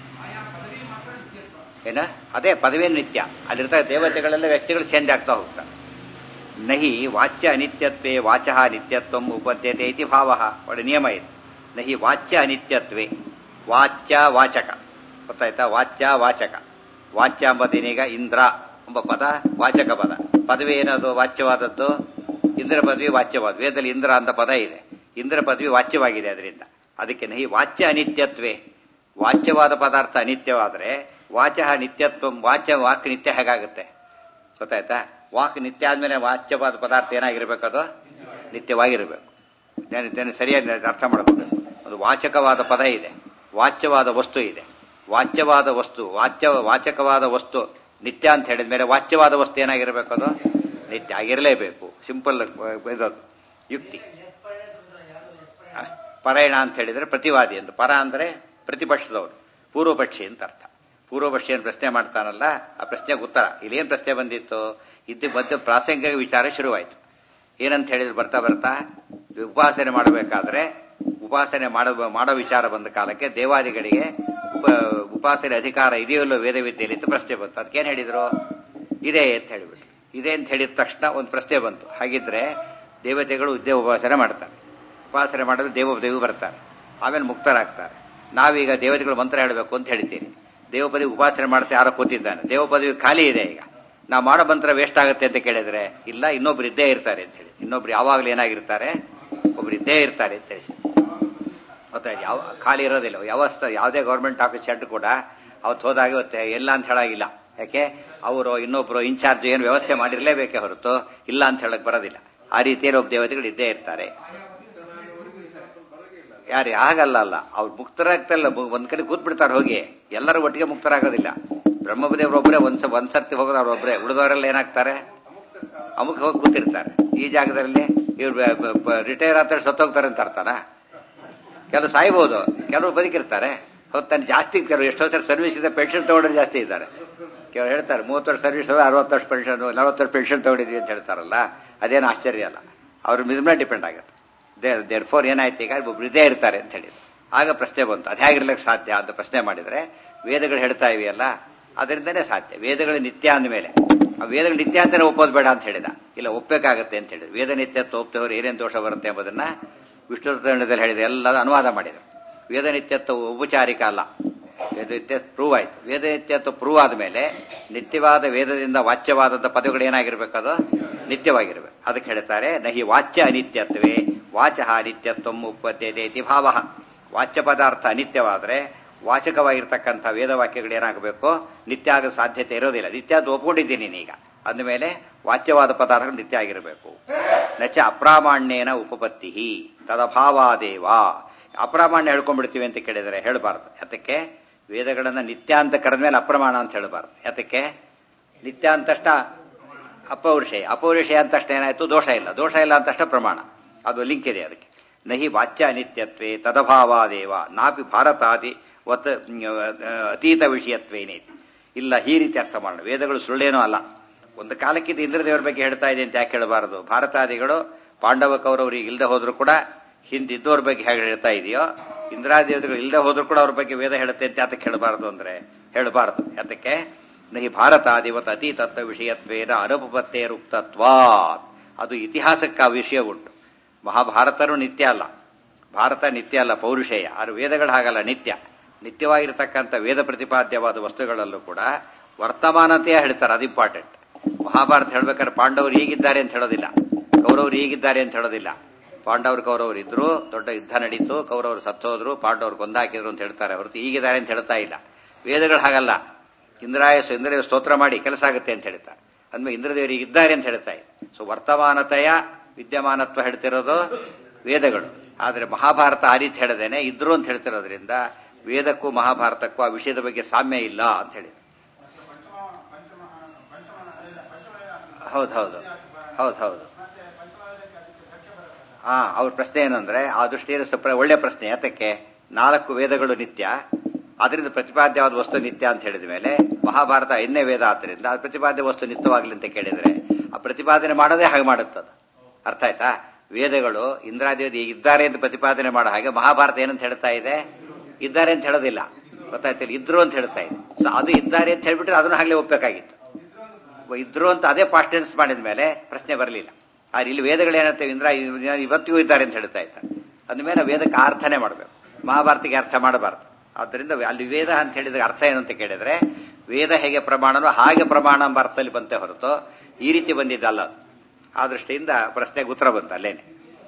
ಏನ ಅದೇ ಪದವಿ ನಿತ್ಯ ಅಲ್ಲಿರ್ತ ದೇವತೆಗಳೆಲ್ಲ ವ್ಯಕ್ತಿಗಳು ಚೇಂಜ್ ಆಗ್ತಾ ಹೋಗ್ತಾರೆ ನಹಿ ವಾಚ್ಯ ಅನಿತ್ಯತ್ವೇ ವಾಚ ನಿತ್ಯತ್ವಂ ಉಪದ್ಯತೆ ಇತಿ ಭಾವ ಒಳ್ಳೆ ನಿಯಮ ಇದೆ ನಹಿ ವಾಚ್ಯ ಅನಿತ್ಯತ್ವೇ ವಾಚ್ಯ ವಾಚಕ ಗೊತ್ತಾಯ್ತಾ ವಾಚ್ಯ ವಾಚಕ ವಾಚ್ಯ ಎಂಬುದೇನೀಗ ಇಂದ್ರ ಎಂಬ ಪದ ವಾಚಕ ಪದ ಪದವಿ ಏನದು ವಾಚ್ಯವಾದದ್ದು ಇಂದ್ರ ಪದವಿ ವಾಚ್ಯವಾದ ವೇದದಲ್ಲಿ ಇಂದ್ರ ಅಂತ ಪದ ಇದೆ ಇಂದ್ರ ಪದವಿ ವಾಚ್ಯವಾಗಿದೆ ಅದರಿಂದ ಅದಕ್ಕೆ ನಹಿ ವಾಚ್ಯ ಅನಿತ್ಯತ್ವೇ ವಾಚ್ಯವಾದ ಪದಾರ್ಥ ಅನಿತ್ಯವಾದರೆ ವಾಚ ನಿತ್ಯತ್ವ ವಾಚ್ಯ ವಾಕ್ ನಿತ್ಯ ಹೇಗಾಗುತ್ತೆ ಗೊತ್ತಾಯ್ತಾ ವಾಕ್ ನಿತ್ಯ ಆದ್ಮೇಲೆ ವಾಚ್ಯವಾದ ಪದಾರ್ಥ ಏನಾಗಿರ್ಬೇಕು ಅದು ನಿತ್ಯವಾಗಿರಬೇಕು ನಾನು ಇದನ್ನು ಸರಿಯಾಗಿ ಅರ್ಥ ಮಾಡ್ಕೋಬೇಕು ಒಂದು ವಾಚಕವಾದ ಪದ ಇದೆ ವಾಚ್ಯವಾದ ವಸ್ತು ಇದೆ ವಾಚ್ಯವಾದ ವಸ್ತು ವಾಚ್ಯ ವಾಚಕವಾದ ವಸ್ತು ನಿತ್ಯ ಅಂತ ಹೇಳಿದ ಮೇಲೆ ವಾಚ್ಯವಾದ ವಸ್ತು ಏನಾಗಿರ್ಬೇಕು ಅದು ನಿತ್ಯ ಆಗಿರಲೇಬೇಕು ಸಿಂಪಲ್ ಇದದು ಯುಕ್ತಿ ಆ, ಪರಾಯಣ ಅಂತ ಹೇಳಿದ್ರೆ ಪ್ರತಿವಾದಿ ಅಂತ ಪರ ಅಂದ್ರೆ ಪ್ರತಿಪಕ್ಷದವರು ಪೂರ್ವಪಕ್ಷಿ ಅಂತ ಅರ್ಥ ಪೂರ್ವಪಕ್ಷಿ ಏನು ಪ್ರಶ್ನೆ ಮಾಡ್ತಾನಲ್ಲ ಆ ಪ್ರಶ್ನೆಗೆ ಉತ್ತರ ಇಲ್ಲೇನು ಪ್ರಶ್ನೆ ಬಂದಿತ್ತು ಇದ್ದು ಮಧ್ಯ ಪ್ರಾಸಂಗಿಕ ವಿಚಾರ ಶುರುವಾಯಿತು ಏನಂತ ಹೇಳಿದ್ರೆ ಬರ್ತಾ ಬರ್ತಾ ಉಪಾಸನೆ ಮಾಡಬೇಕಾದ್ರೆ ಉಪಾಸನೆ ಮಾಡೋ ಮಾಡೋ ವಿಚಾರ ಬಂದ ಕಾಲಕ್ಕೆ ದೇವಾದಿಗಳಿಗೆ ಉಪ ಉಪಾಸನೆ ಅಧಿಕಾರ ಇದೆಯಲ್ಲೋ ವೇದ ವಿದ್ಯೆಯಲ್ಲಿ ಅಂತ ಪ್ರಶ್ನೆ ಬಂತು ಅದಕ್ಕೇನು ಹೇಳಿದ್ರು ಇದೆ ಅಂತ ಹೇಳಿಬಿಟ್ರು ಇದೆ ಅಂತ ಹೇಳಿದ ತಕ್ಷಣ ಒಂದು ಪ್ರಶ್ನೆ ಬಂತು ಹಾಗಿದ್ರೆ ದೇವತೆಗಳು ಉದ್ಯ ಉಪಾಸನೆ ಮಾಡ್ತಾರೆ ಉಪಾಸನೆ ಮಾಡಿದ್ರೆ ದೇವದೇವಿ ಬರ್ತಾರೆ ಆಮೇಲೆ ಮುಕ್ತರಾಗ್ತಾರೆ ನಾವೀಗ ದೇವತೆಗಳು ಮಂತ್ರ ಹೇಳಬೇಕು ಅಂತ ಹೇಳ್ತೀನಿ ದೇವಪದವಿ ಉಪಾಸನೆ ಮಾಡ್ತಾ ಯಾರೋ ಕೂತಿದ್ದಾನೆ ದೇವಪದವಿ ಖಾಲಿ ಇದೆ ಈಗ ನಾವು ಮಾಡೋ ಮಂತ್ರ ವೇಸ್ಟ್ ಆಗುತ್ತೆ ಅಂತ ಕೇಳಿದ್ರೆ ಇಲ್ಲ ಇನ್ನೊಬ್ರು ಇದ್ದೇ ಇರ್ತಾರೆ ಅಂತ ಹೇಳಿ ಇನ್ನೊಬ್ರು ಯಾವಾಗಲೂ ಏನಾಗಿರ್ತಾರೆ ಒಬ್ರು ಇದ್ದೇ ಇರ್ತಾರೆ ಅಂತ ಹೇಳಿ ಮತ್ತೆ ಯಾವ ಖಾಲಿ ಇರೋದಿಲ್ಲ ವ್ಯವಸ್ಥೆ ಯಾವುದೇ ಗೌರ್ಮೆಂಟ್ ಆಫೀಸ್ ಹೆಡ್ ಕೂಡ ಅವತ್ತು ಹೋದಾಗ ಇವತ್ತೆ ಎಲ್ಲ ಅಂತ ಹೇಳಾಗಿಲ್ಲ ಯಾಕೆ ಅವರು ಇನ್ನೊಬ್ರು ಇನ್ಚಾರ್ಜ್ ಏನು ವ್ಯವಸ್ಥೆ ಮಾಡಿರ್ಲೇಬೇಕೆ ಹೊರತು ಇಲ್ಲ ಅಂತ ಹೇಳಕ್ ಬರೋದಿಲ್ಲ ಆ ರೀತಿಯಲ್ಲಿ ಒಬ್ಬ ದೇವತೆಗಳು ಇದ್ದೇ ಇರ್ತಾರೆ ಯಾರು ಆಗಲ್ಲ ಅಲ್ಲ ಅವ್ರು ಮುಕ್ತರಾಗ್ತಲ್ಲ ಒಂದ್ ಕಡೆ ಕೂತ್ಬಿಡ್ತಾರೆ ಹೋಗಿ ಎಲ್ಲರೂ ಒಟ್ಟಿಗೆ ಮುಕ್ತರಾಗೋದಿಲ್ಲ ಬ್ರಹ್ಮದೇವ್ರು ಒಬ್ಬರೇ ಒಂದ್ ಒಂದ್ ಸರ್ತಿ ಹೋಗೋದು ಅವ್ರು ಒಬ್ಬರೇ ಉಳಿದವರೆಲ್ಲ ಏನಾಗ್ತಾರೆ ಅಮುಕ್ ಹೋಗಿ ಕೂತಿರ್ತಾರೆ ಈ ಜಾಗದಲ್ಲಿ ಇವ್ರು ರಿಟೈರ್ ಆದ ಸತ್ತೋಗ್ತಾರೆ ಅಂತ ಅರ್ಥನಾ ಕೆಲವು ಸಾಯ್ಬೋದು ಕೆಲವರು ಬದುಕಿರ್ತಾರೆ ಹೊತ್ತಾನೆ ಜಾಸ್ತಿ ಕೆಲವು ಎಷ್ಟೋ ಸಲ ಸರ್ವಿಸ್ ಇದೆ ಪೆನ್ಷನ್ ತಗೊಂಡ್ರೆ ಜಾಸ್ತಿ ಇದ್ದಾರೆ ಕೆಲವರು ಹೇಳ್ತಾರೆ ಮೂವತ್ತು ವರ್ಷ ಸರ್ವಿಸ್ ಅರವತ್ತು ವರ್ಷ ಪೆನ್ಷನ್ ನಲವತ್ತು ವರ್ಷ ಪೆನ್ಷನ್ ತಗೊಂಡಿದ್ವಿ ಅಂತ ಹೇಳ್ತಾರಲ್ಲ ಅದೇನು ಆಶ್ಚರ್ಯ ಅಲ್ಲ ಅವ್ರ ಮೇಲೆ ಡಿಪೆಂಡ್ ಆಗುತ್ತೆ ದೇರ್ ದೇರ್ ಫೋರ್ ಏನಾಯ್ತು ಈಗ ಒಬ್ರು ಇದೇ ಇರ್ತಾರೆ ಅಂತ ಹೇಳಿ ಆಗ ಪ್ರಶ್ನೆ ಬಂತು ಅದು ಹೇಗಿರ್ಲಿಕ್ಕೆ ಸಾಧ್ಯ ಅಂತ ಪ್ರಶ್ನೆ ಮಾಡಿದ್ರೆ ವೇದಗಳು ಹೇಳ್ತಾ ಇವೆಯಲ್ಲ ಅದರಿಂದನೇ ಸಾಧ್ಯ ವೇದಗಳು ನಿತ್ಯ ಅಂದಮೇಲೆ ಆ ವೇದಗಳು ನಿತ್ಯ ಅಂತಾನೆ ಒಪ್ಪೋದು ಬೇಡ ಅಂತ ಹೇಳಿದ ಇಲ್ಲ ಒಪ್ಪಬೇಕಾಗತ್ತೆ ಅಂತ ಹೇಳಿದ್ರು ವೇದ ನಿತ್ಯತ್ವ ಒಪ್ತವರು ಏನೇನು ದೋಷ ಬರುತ್ತೆ ಎಂಬುದನ್ನ ವಿಷ್ಣು ತಂಡದಲ್ಲಿ ಹೇಳಿದ ಎಲ್ಲ ಅನುವಾದ ಮಾಡಿದರು ವೇದ ನಿತ್ಯತ್ವ ಔಪಚಾರಿಕ ಅಲ್ಲ ವೇದ ನಿತ್ಯ ಪ್ರೂವ್ ಆಯ್ತು ವೇದ ನಿತ್ಯತ್ವ ಪ್ರೂವ್ ಆದ್ಮೇಲೆ ನಿತ್ಯವಾದ ವೇದದಿಂದ ವಾಚ್ಯವಾದಂತ ಪದಗಳು ಏನಾಗಿರ್ಬೇಕದು ನಿತ್ಯವಾಗಿರ್ಬೇಕು ಅದಕ್ಕೆ ಹೇಳ್ತಾರೆ ನಹಿ ವಾಚ್ಯ ಅನಿತ್ಯತ್ವೇ ವಾಚ ನಿತ್ಯತ್ವ ಉತ್ಪತ್ತಿದೆ ಇತಿ ಭಾವ ವಾಚ್ಯ ಪದಾರ್ಥ ಅನಿತ್ಯವಾದ್ರೆ ವಾಚಕವಾಗಿರ್ತಕ್ಕಂಥ ವೇದವಾಕ್ಯಗಳು ಏನಾಗಬೇಕು ನಿತ್ಯ ಆಗೋ ಸಾಧ್ಯತೆ ಇರೋದಿಲ್ಲ ನಿತ್ಯ ಅದು ಒಪ್ಕೊಂಡಿದ್ದೀನಿ ನೀನೀಗ ಅಂದಮೇಲೆ ವಾಚ್ಯವಾದ ಪದಾರ್ಥಗಳು ನಿತ್ಯ ಆಗಿರಬೇಕು ನಚ ಅಪ್ರಾಮಾಣ್ಯೇನ ಉಪಪತ್ತಿ ತದಭಾವಾದೇವ ಅಪ್ರಾಮಾಣ್ಯ ಹೇಳ್ಕೊಂಡ್ಬಿಡ್ತೀವಿ ಅಂತ ಕೇಳಿದರೆ ಹೇಳಬಾರ್ದು ಯಾತಕ್ಕೆ ವೇದಗಳನ್ನ ನಿತ್ಯ ಅಂತ ಕರೆದ ಮೇಲೆ ಅಪ್ರಮಾಣ ಅಂತ ಹೇಳಬಾರ್ದು ಯಾತಕ್ಕೆ ನಿತ್ಯ ಅಂತಷ್ಟ ಅಪೌರುಷಯ ಅಪೌರುಷಯ ಅಂತಷ್ಟ ಏನಾಯ್ತು ದೋಷ ಇಲ್ಲ ದೋಷ ಇಲ್ಲ ಅಂತಷ್ಟ ಪ್ರಮಾಣ ಅದು ಲಿಂಕ್ ಇದೆ ಅದಕ್ಕೆ ನಹಿ ವಾಚ್ಯ ಅನಿತ್ಯತ್ವೇ ತದಭಾವಾದೇವ ನಾಪಿ ಭಾರತಾದಿ ಒತ್ ಅತೀತ ವಿಷಯತ್ವೇನೇತಿ ಇಲ್ಲ ಈ ರೀತಿ ಅರ್ಥ ಮಾಡೋಣ ವೇದಗಳು ಸುಳ್ಳೇನೂ ಅಲ್ಲ ಒಂದು ಕಾಲಕ್ಕಿಂತ ಇಂದ್ರದೇವರ ಬಗ್ಗೆ ಹೇಳ್ತಾ ಇದೆ ಅಂತ ಯಾಕೆ ಹೇಳಬಾರದು ಭಾರತಾದಿಗಳು ಪಾಂಡವ ಕೌರವರಿಗೆ ಇಲ್ಲದೆ ಹೋದ್ರು ಕೂಡ ಹಿಂದಿದ್ದವ್ರ ಬಗ್ಗೆ ಹೇಗೆ ಹೇಳ್ತಾ ಇದೆಯೋ ಇಂದ್ರಾದೇವತೆಗಳು ಇಲ್ಲದೆ ಹೋದ್ರು ಕೂಡ ಅವ್ರ ಬಗ್ಗೆ ವೇದ ಹೇಳುತ್ತೆ ಅಂತ ಯಾತಕ್ಕೆ ಹೇಳಬಾರದು ಅಂದ್ರೆ ಹೇಳಬಾರದು ಯಾತಕ್ಕೆ ನಹಿ ಭಾರತಾದಿವತ್ ಅತೀತತ್ವ ವಿಷಯತ್ವೇನ ಅನುಪತ್ತೇರುಕ್ತತ್ವ ಅದು ಇತಿಹಾಸಕ್ಕೆ ಆ ವಿಷಯ ಉಂಟು ಮಹಾಭಾರತನೂ ನಿತ್ಯ ಅಲ್ಲ ಭಾರತ ನಿತ್ಯ ಅಲ್ಲ ಪೌರುಷೇಯ ಆದ್ರೆ ವೇದಗಳು ಹಾಗಲ್ಲ ನಿತ್ಯ ನಿತ್ಯವಾಗಿರ್ತಕ್ಕಂಥ ವೇದ ಪ್ರತಿಪಾದ್ಯವಾದ ವಸ್ತುಗಳಲ್ಲೂ ಕೂಡ ವರ್ತಮಾನತೆಯ ಹೇಳ್ತಾರೆ ಅದು ಇಂಪಾರ್ಟೆಂಟ್ ಮಹಾಭಾರತ ಹೇಳ್ಬೇಕಾದ್ರೆ ಪಾಂಡವರು ಹೀಗಿದ್ದಾರೆ ಅಂತ ಹೇಳೋದಿಲ್ಲ ಕೌರವರು ಹೀಗಿದ್ದಾರೆ ಅಂತ ಹೇಳೋದಿಲ್ಲ ಪಾಂಡವರು ಕೌರವರು ಇದ್ರು ದೊಡ್ಡ ಯುದ್ಧ ನಡೀತು ಕೌರವರು ಸತ್ತೋದ್ರು ಪಾಂಡವರು ಕೊಂದಾಕಿದ್ರು ಅಂತ ಹೇಳ್ತಾರೆ ಹೊರತು ಹೀಗಿದ್ದಾರೆ ಅಂತ ಹೇಳ್ತಾ ಇಲ್ಲ ವೇದಗಳು ಹಾಗಲ್ಲ ಇಂದ್ರಾಯ ಇಂದ್ರದೇವ ಸ್ತೋತ್ರ ಮಾಡಿ ಕೆಲಸ ಆಗುತ್ತೆ ಅಂತ ಹೇಳ್ತಾರೆ ಅಂದ್ಮೇಲೆ ಇಂದ್ರದೇವರು ಇದ್ದಾರೆ ಅಂತ ಹೇಳ್ತಾ ಇದೆ ಸೊ ವರ್ತಮಾನತೆಯ ವಿದ್ಯಮಾನತ್ವ ಹೇಳ್ತಿರೋದು ವೇದಗಳು ಆದರೆ ಮಹಾಭಾರತ ಆ ರೀತಿ ಹೇಳದೇನೆ ಇದ್ರು ಅಂತ ಹೇಳ್ತಿರೋದ್ರಿಂದ ವೇದಕ್ಕೂ ಮಹಾಭಾರತಕ್ಕೂ ಆ ವಿಷಯದ ಬಗ್ಗೆ ಸಾಮ್ಯ ಇಲ್ಲ ಅಂತ ಹೇಳಿ ಹೌದು ಹೌದು ಹೌದು ಹೌದು ಹಾ ಅವ್ರ ಪ್ರಶ್ನೆ ಏನಂದ್ರೆ ಆ ದೃಷ್ಟಿಯಲ್ಲಿ ಸ್ವಲ್ಪ ಒಳ್ಳೆ ಪ್ರಶ್ನೆ ಯಾತಕ್ಕೆ ನಾಲ್ಕು ವೇದಗಳು ನಿತ್ಯ ಅದರಿಂದ ಪ್ರತಿಪಾದ್ಯವಾದ ವಸ್ತು ನಿತ್ಯ ಅಂತ ಹೇಳಿದ ಮೇಲೆ ಮಹಾಭಾರತ ಐದನೇ ವೇದ ಆದ್ದರಿಂದ ಅದು ಪ್ರತಿಪಾದ್ಯ ವಸ್ತು ನಿತ್ಯವಾಗ್ಲಿ ಅಂತ ಕೇಳಿದ್ರೆ ಆ ಪ್ರತಿಪಾದನೆ ಮಾಡೋದೇ ಹಾಗೆ ಮಾಡುತ್ತದ ಅರ್ಥ ಆಯ್ತಾ ವೇದಗಳು ಇಂದ್ರಾದೇವಿ ಇದ್ದಾರೆ ಅಂತ ಪ್ರತಿಪಾದನೆ ಮಾಡೋ ಹಾಗೆ ಮಹಾಭಾರತ ಏನಂತ ಹೇಳ್ತಾ ಇದೆ ಇದ್ದಾರೆ ಅಂತ ಹೇಳೋದಿಲ್ಲ ಗೊತ್ತಾಯ್ತಿಲ್ಲ ಇದ್ರು ಅಂತ ಹೇಳ್ತಾ ಇದೆ ಸೊ ಅದು ಇದ್ದಾರೆ ಅಂತ ಹೇಳ್ಬಿಟ್ರೆ ಅದನ್ನು ಹಾಗೆ ಒಪ್ಪಬೇಕಾಗಿತ್ತು ಇದ್ರು ಅಂತ ಅದೇ ಪಾಸ್ಟೆನ್ಸ್ ಮಾಡಿದ ಮೇಲೆ ಪ್ರಶ್ನೆ ಬರಲಿಲ್ಲ ಆದ್ರೆ ಇಲ್ಲಿ ವೇದಗಳು ಏನಂತೇವೆ ಇಂದ್ರ ಇವತ್ತಿಗೂ ಇದ್ದಾರೆ ಅಂತ ಹೇಳ್ತಾ ಇದ್ದಾರೆ ಅಂದಮೇಲೆ ವೇದಕ್ಕೆ ಅರ್ಥನೇ ಮಾಡಬೇಕು ಮಹಾಭಾರತಿಗೆ ಅರ್ಥ ಮಾಡಬಾರ್ದು ಆದ್ದರಿಂದ ಅಲ್ಲಿ ವೇದ ಅಂತ ಹೇಳಿದ ಅರ್ಥ ಏನು ಅಂತ ಕೇಳಿದ್ರೆ ವೇದ ಹೇಗೆ ಪ್ರಮಾಣನೋ ಹಾಗೆ ಪ್ರಮಾಣ ಎಂಬ ಅರ್ಥದಲ್ಲಿ ಬಂತೆ ಹೊರತು ಈ ರೀತಿ ಬಂದಿದ್ದಲ್ಲ ಅದು ಆ ದೃಷ್ಟಿಯಿಂದ ಪ್ರಶ್ನೆಗೆ ಉತ್ತರ ಬಂತು ಅಲ್ಲೇನೆ